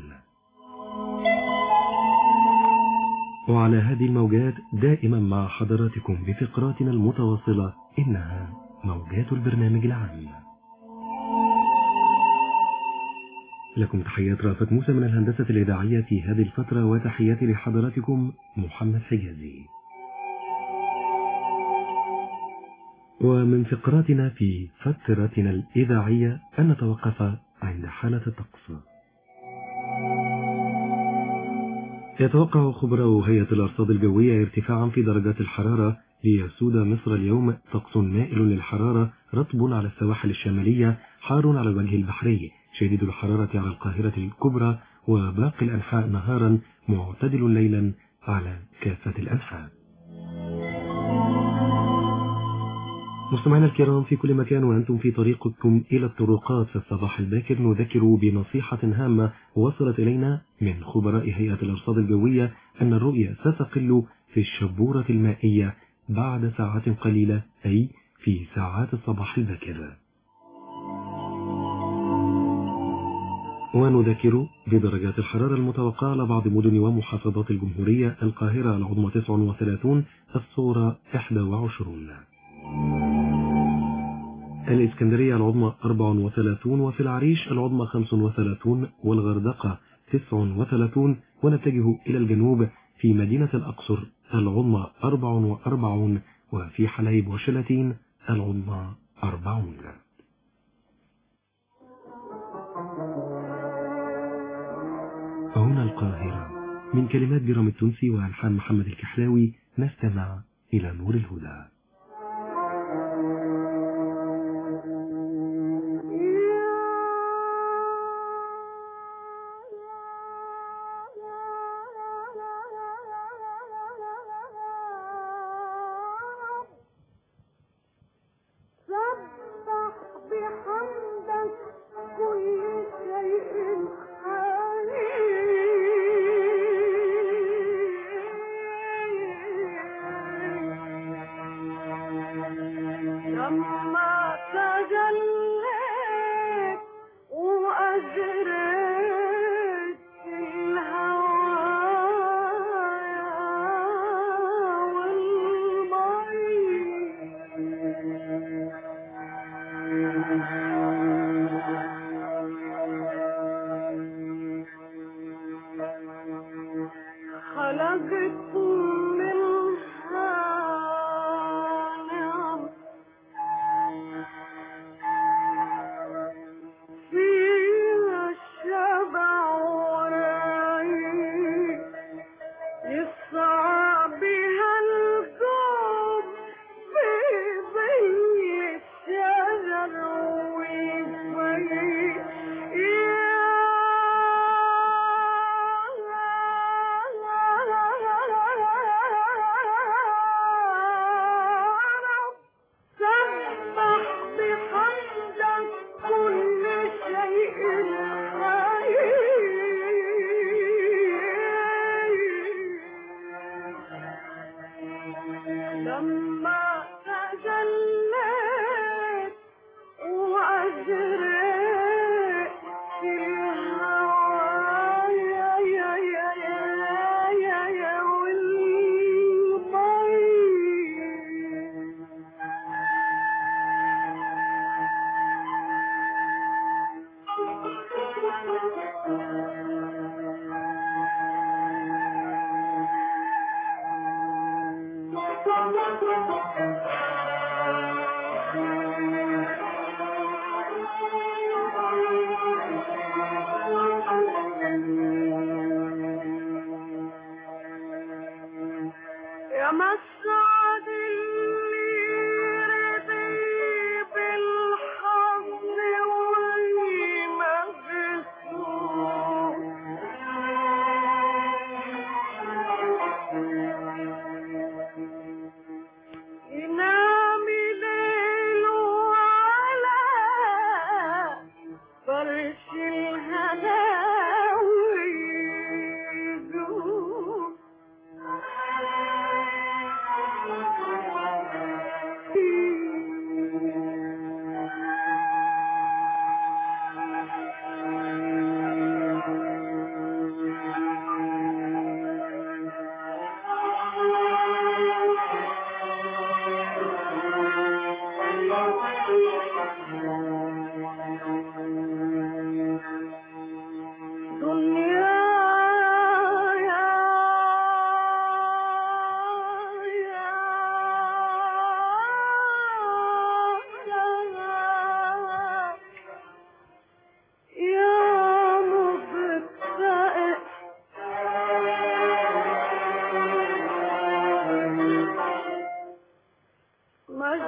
وعلى هذه الموجات دائما مع حضراتكم بفقراتنا المتواصلة إنها موجات البرنامج العام لكم تحيات رافت موسى من الهندسة الإذاعية في هذه الفترة وتحياتي لحضراتكم محمد حجازي ومن فقراتنا في فترتنا الإذاعية أن نتوقف عند حالة الطقس يتوقع خبراء هيئة الأرصاد الجوية ارتفاعا في درجات الحرارة ليسود مصر اليوم طقس مائل للحرارة رطب على السواحل الشمالية حار على الوجه البحري شديد الحرارة على القاهرة الكبرى وباقي الأنحاء نهارا معتدل ليلا على كافة الأنحاء مستمعينا الكرام في كل مكان وأنتم في طريقكم إلى الطرقات في الصباح الباكر نذكر بنصيحة هامة وصلت إلينا من خبراء هيئة الأرصاد الجوية أن الرؤية ستقل في الشبورة المائية بعد ساعات قليلة أي في ساعات الصباح الباكر ونذكر بدرجات الحرارة المتوقعة على بعض مدن ومحافظات الجمهورية القاهرة العظمى 39 الصورة 21 الإسكندرية العظمى 34 وفي العريش العظمى 35 والغردقة 39 ونتجه إلى الجنوب في مدينة الأقصر العظمى 44 وفي حلايب وشلاتين العظمى 40 هنا القاهرة من كلمات جرام التونسي وألحان محمد الكحلاوي نستمع إلى نور الهدى سبح بحمدك كل شيء حي لما تجليت وأجريت الهوايا خلقت منها نعم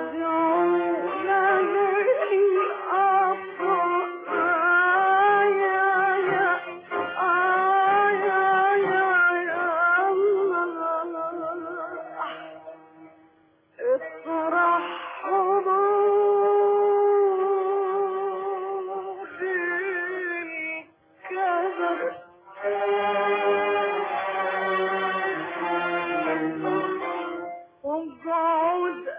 وقعد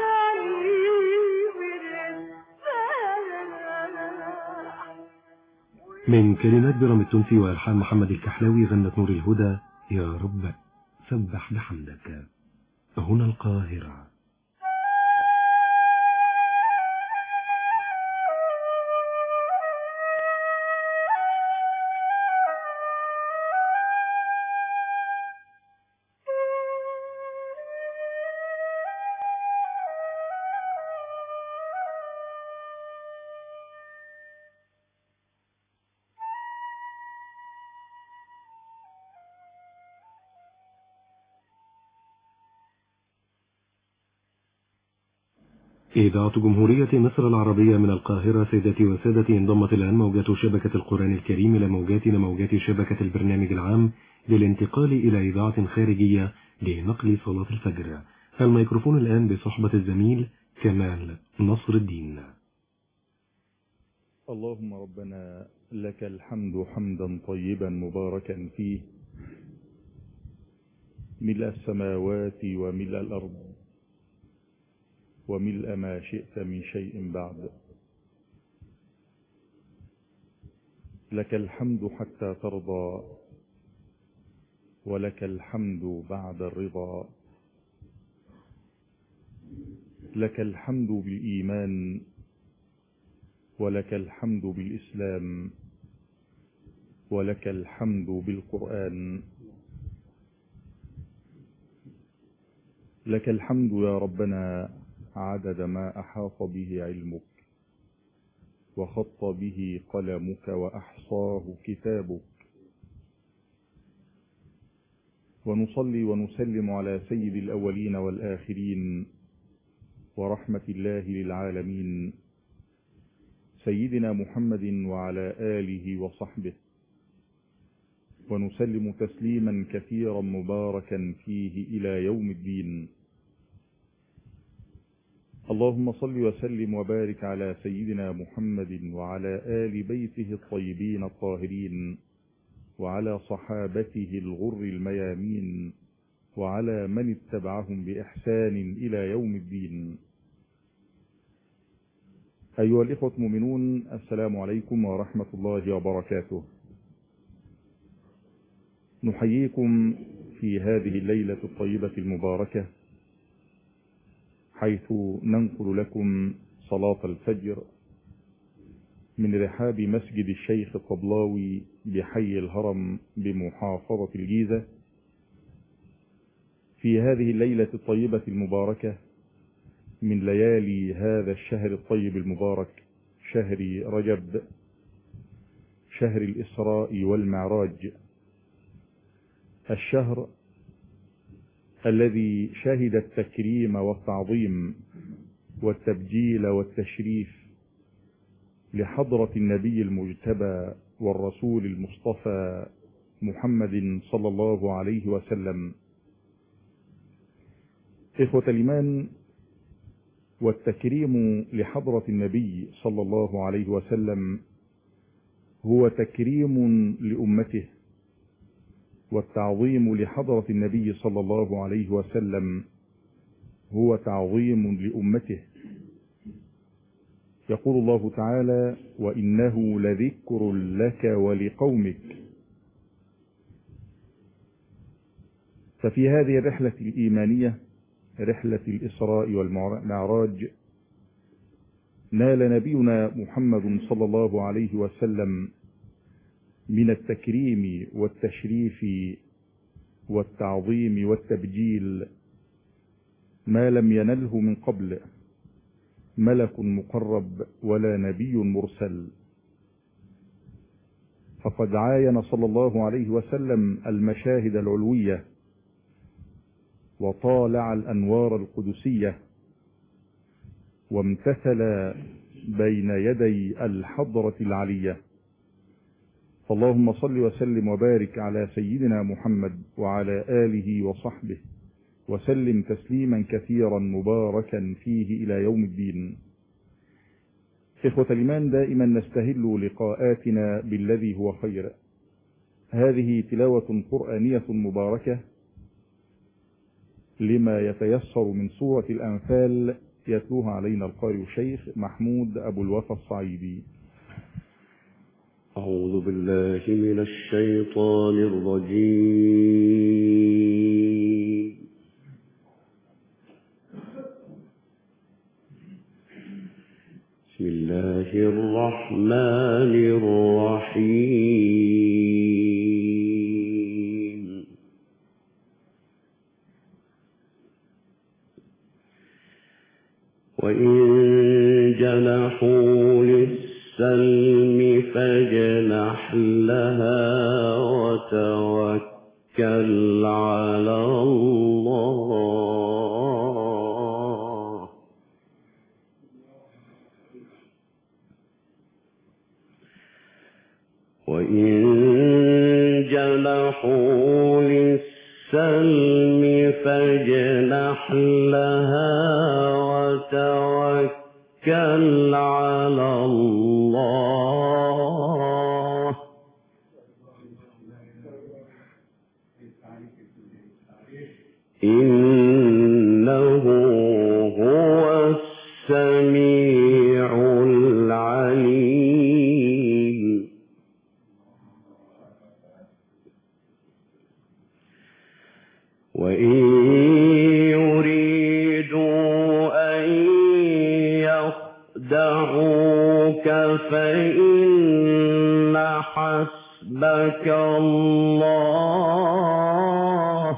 من كلمات برام التونسي والحان محمد الكحلاوي غنت نور الهدى يا رب سبح بحمدك هنا القاهرة إذاعة جمهورية مصر العربية من القاهرة سيداتي وسادتي انضمت الآن موجات شبكة القرآن الكريم إلى موجاتنا موجات شبكة البرنامج العام للانتقال إلى إذاعة خارجية لنقل صلاة الفجر الميكروفون الآن بصحبة الزميل كمال نصر الدين اللهم ربنا لك الحمد حمدا طيبا مباركا فيه ملء السماوات وملء الأرض وملء ما شئت من شيء بعد لك الحمد حتى ترضى ولك الحمد بعد الرضا لك الحمد بالإيمان ولك الحمد بالإسلام ولك الحمد بالقرآن لك الحمد يا ربنا عدد ما أحاط به علمك وخط به قلمك وأحصاه كتابك ونصلي ونسلم على سيد الأولين والآخرين ورحمة الله للعالمين سيدنا محمد وعلى آله وصحبه ونسلم تسليما كثيرا مباركا فيه إلى يوم الدين اللهم صل وسلم وبارك على سيدنا محمد وعلى آل بيته الطيبين الطاهرين وعلى صحابته الغر الميامين وعلى من اتبعهم بإحسان إلى يوم الدين أيها الإخوة المؤمنون السلام عليكم ورحمة الله وبركاته نحييكم في هذه الليلة الطيبة المباركة حيث ننقل لكم صلاة الفجر من رحاب مسجد الشيخ الطبلاوي بحي الهرم بمحافظة الجيزة في هذه الليلة الطيبة المباركة من ليالي هذا الشهر الطيب المبارك شهر رجب شهر الإسراء والمعراج الشهر الذي شهد التكريم والتعظيم والتبجيل والتشريف لحضرة النبي المجتبى والرسول المصطفى محمد صلى الله عليه وسلم إخوة الإيمان والتكريم لحضرة النبي صلى الله عليه وسلم هو تكريم لأمته والتعظيم لحضرة النبي صلى الله عليه وسلم هو تعظيم لأمته يقول الله تعالى وإنه لذكر لك ولقومك ففي هذه الرحلة الإيمانية رحلة الإسراء والمعراج نال نبينا محمد صلى الله عليه وسلم من التكريم والتشريف والتعظيم والتبجيل ما لم ينله من قبل ملك مقرب ولا نبي مرسل فقد عاين صلى الله عليه وسلم المشاهد العلوية وطالع الأنوار القدسية وامتثل بين يدي الحضرة العلية فاللهم صل وسلم وبارك على سيدنا محمد وعلى آله وصحبه وسلم تسليما كثيرا مباركا فيه إلى يوم الدين إخوة الإيمان دائما نستهل لقاءاتنا بالذي هو خير هذه تلاوة قرآنية مباركة لما يتيسر من سورة الأنفال يتلوها علينا القارئ الشيخ محمود أبو الوفا الصعيدي أعوذ بالله من الشيطان الرجيم بسم الله الرحمن الرحيم وإن جنحوا للسلم فاجنح لها وتوكل على الله وإن جنحوا للسلم فاجنح لها وتوكل على الله إنه هو السميع العليم وإن يريدوا أن يخدعوك فإن حسبك الله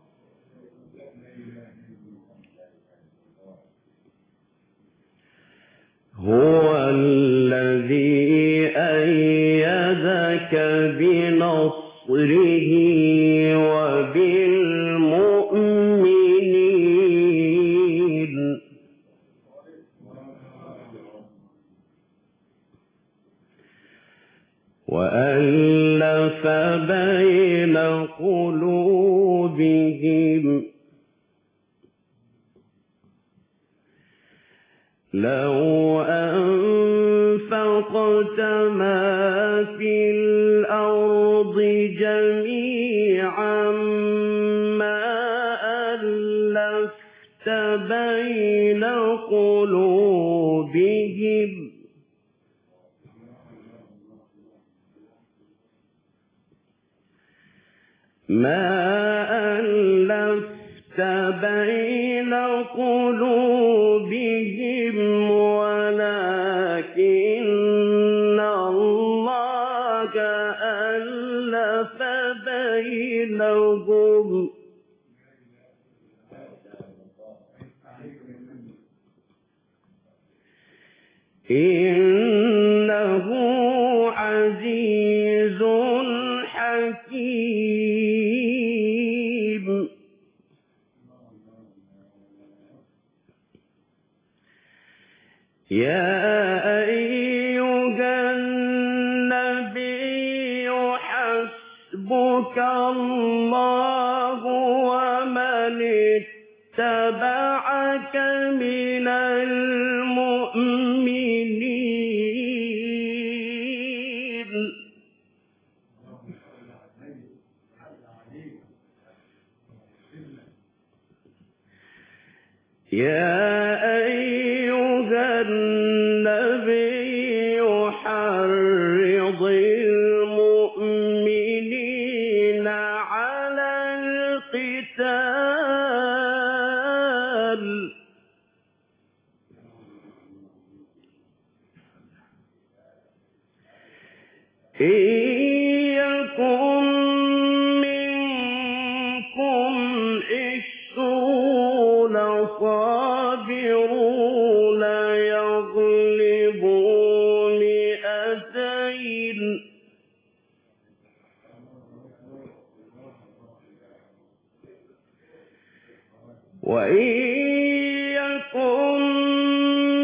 هو الذي أيدك بنصره وبالمؤمنين وألف بين قلوبهم لو أنفقت ما في الأرض جميعا ما ألفت بين قلوبهم ما ألفت بين قلوبهم ولكن الله ألف بينهم إنه عزيز حكيم يا أيها النبي حسبك الله ومن اتبعك من المؤمنين يا أيها النبي حرض المؤمنين على القتال إن يكن منكم عشرون صابرون يغلبوا مئتين وإن يكن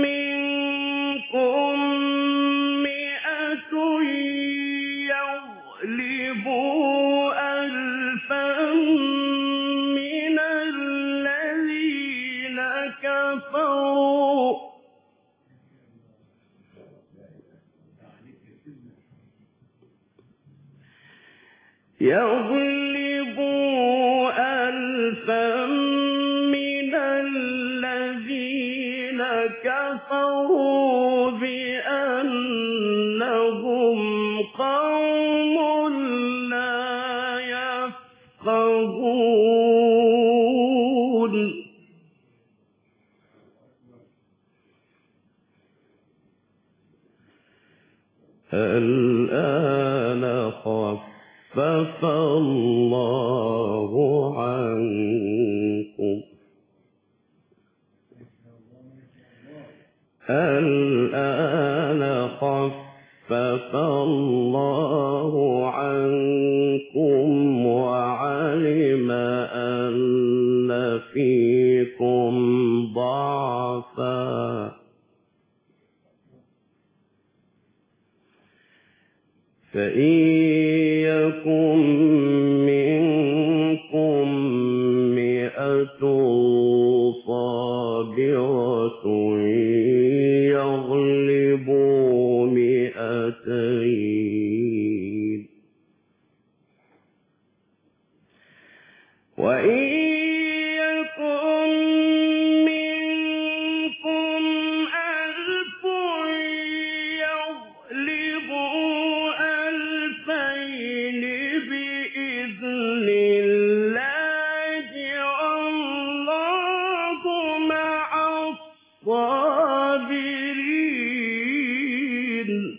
يغلبوا ألفا من الذين كفروا بأنهم قوم لا يفقهون الآن خفف الله عنكم الآن خفف الله عنكم وعلم أن فيكم ضعفا فإن يكن منكم مئة صابرة يغلبوا مئتين وإن يكن منكم ألف يغلبوا ألفين بإذن الله والله مع الصابرين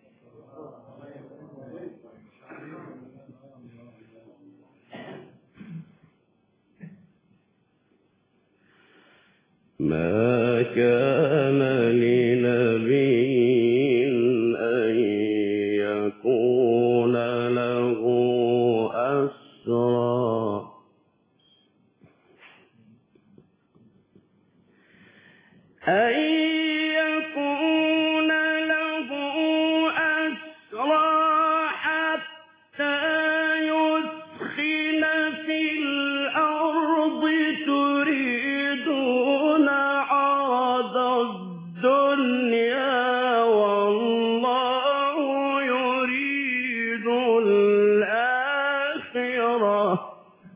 ما كان لنبي أن يكون له أسرى أن يكون له أسرى حتى يثخن في الأرض تريدون عرض الدنيا والله يريد الآخرة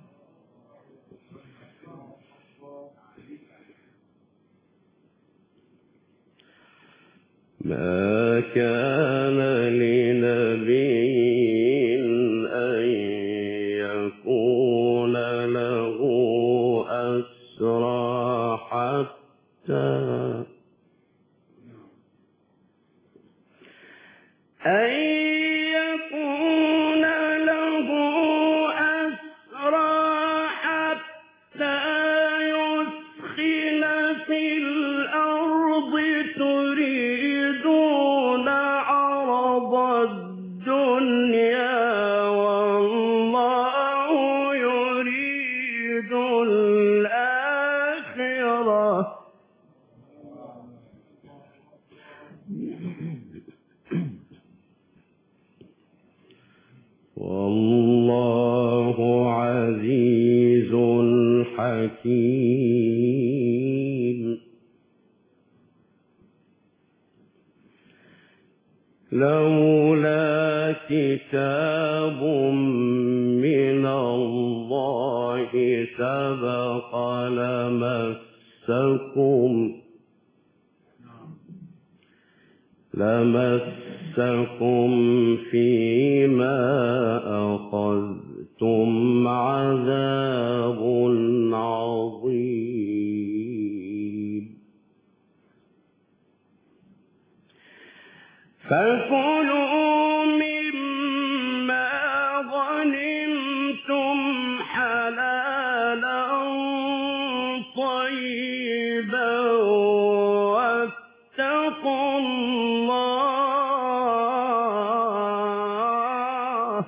ما كان لنبي أن يكون له أسرى حتى أن يكون له أسرى حتى يثخن في الأرض تريدون عرض الدنيا والله يريد الآخرة والله عزيز حكيم لولا كتاب من الله سبق لمسكم لمسكم فيما أخذتم عذاب عظيم فكلوا مما غنمتم حلالا طيبا واتقوا الله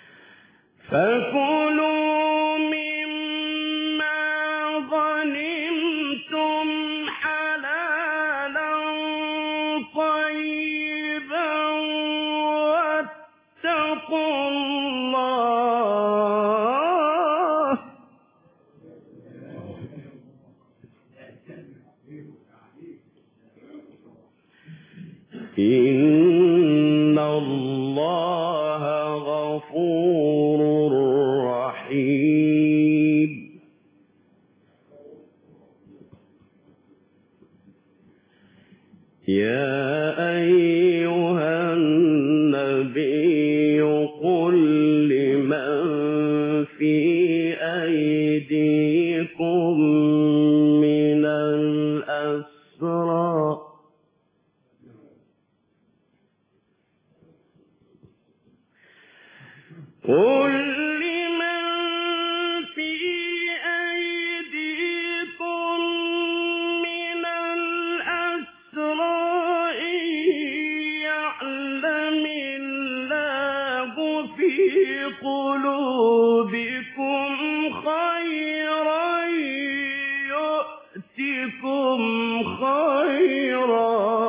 فكلوا مما غنمتم في أيديكم من الأسرى قل لمن في أيديكم من الأسرى إن يعلم الله في قلوبكم خيرا يؤتكم خيرا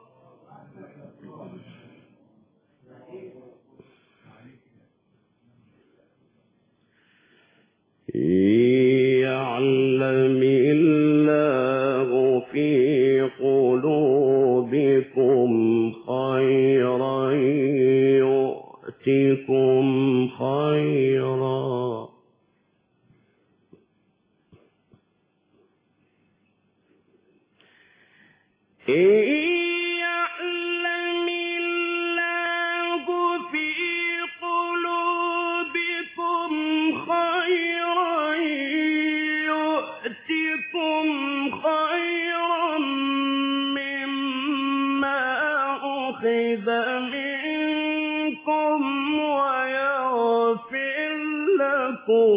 يعلم الله في قلوبكم خيرا يؤتكم خيرا إن يعلم الله في قلوبكم خيرا يؤتكم خيرا مما أخذ منكم ويغفر لكم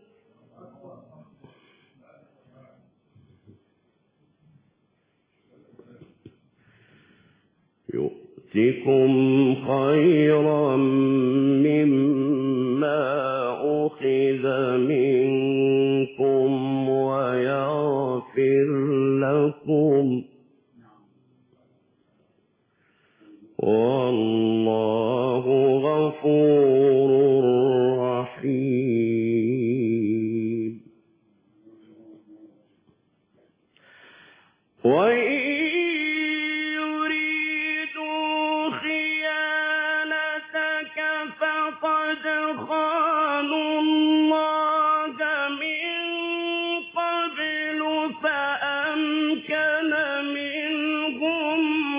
يؤتكم خيرا مما أخذ منكم ويغفر لكم والله غفور رحيم وإن يريدوا خيانتك فقد خانوا الله من قبل فأمكن منهم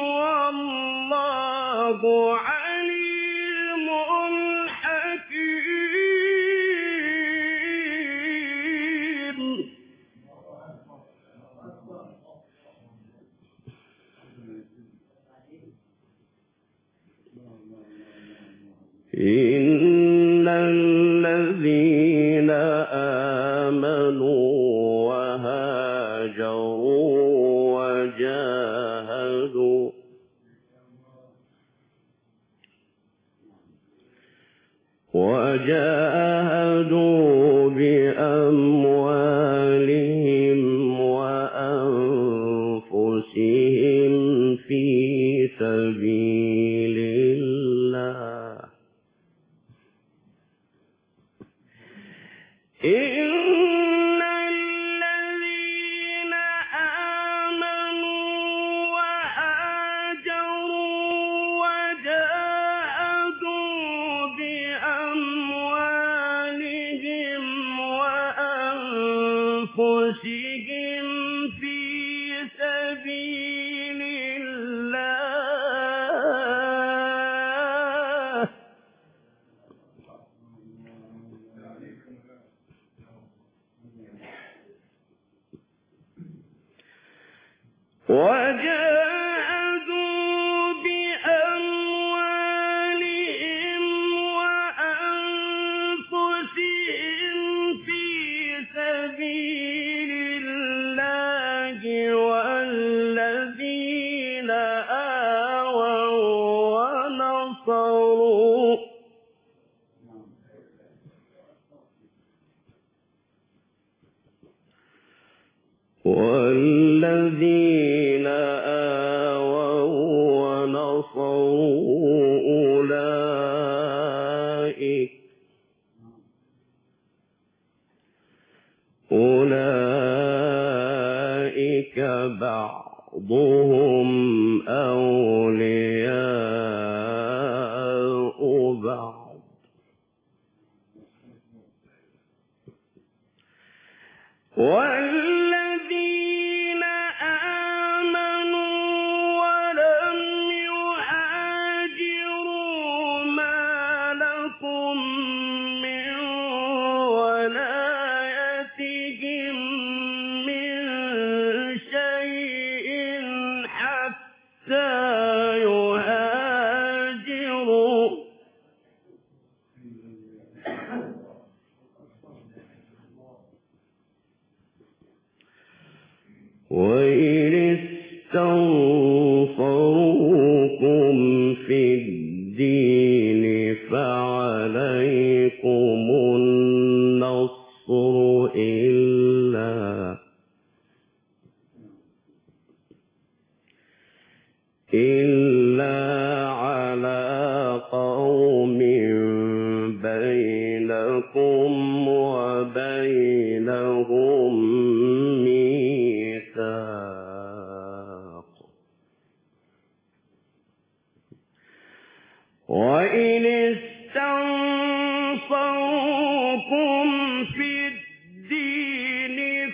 والله عليم حكيم إن الذين آمنوا وهاجروا وجاهدوا وجاهدوا بأموالهم وأنفسهم في سبيل الله إن الذين آمنوا وهاجروا وجاهدوا بأموالهم وأنفسهم في سبيل الله وجاهدوا بأموالهم وأنفسهم في سبيل الله والذين آووا ونصروا والذين آووا ونصروا أولئك أولئك بعضهم أولياء بعض والذين آمنوا ولم يهاجروا ما لكم من وإن استنصروكم في الدين فعليكم النصر إلا إلا على قوم بينكم وبينهم ميثاق وإن استنصروكم في الدين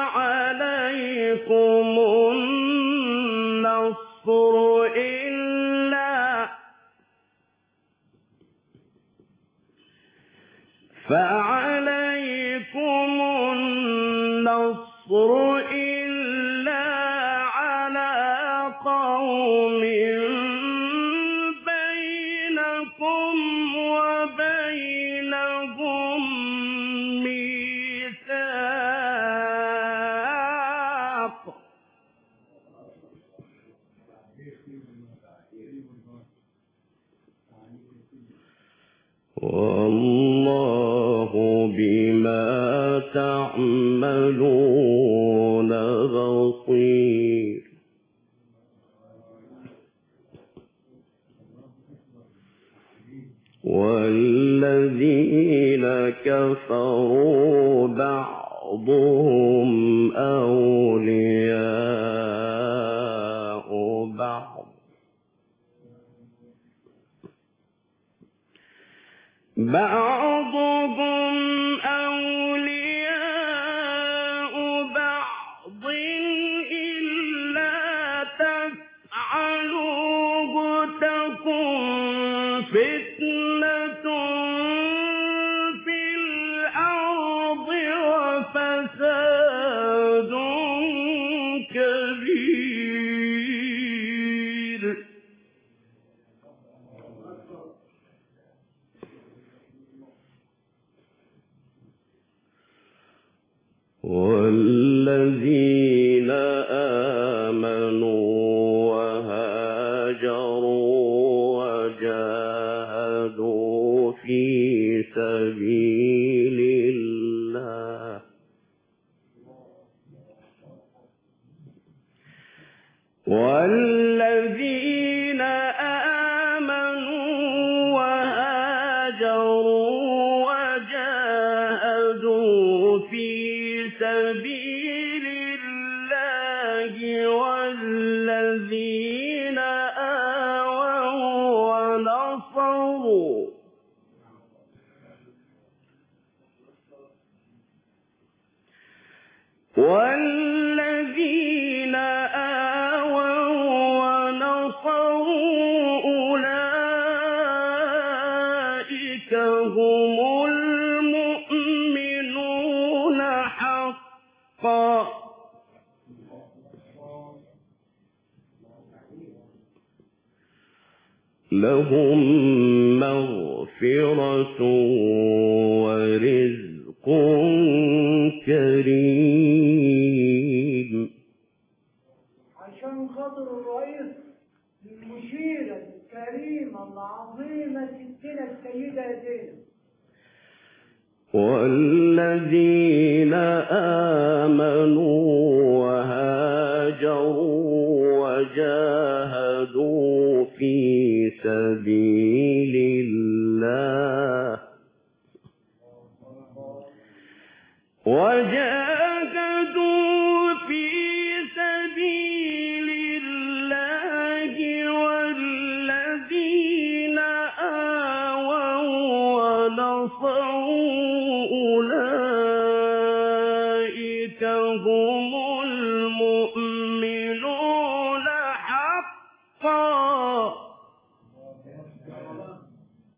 فعليكم النصر إلا فعليكم النصر إلا على قوم بينكم وبينهم ميثاق والله بما تعملون بصير والذين كفروا بعضهم أولياء بعض بعضهم أولياء بعض إلا تفعلوه تكن فتنة في الأرض وفساد كبير والذين آمنوا وهاجروا وجاهدوا في سبيل الله والذين آمنوا وهاجروا وجاهدوا في سبيل الله والذين آووا ونصروا والذين آووا ونصروا أولئك هم المؤمنون حقا لهم مغفرة ورزق كريم عشان خاطر الرئيس المشيرة الكريمة العظيمة ستنا السيدة زينب والذين آمنوا وهاجروا وجاهدوا في سبيل الله وجاهدوا في سبيل الله والذين آووا ونصروا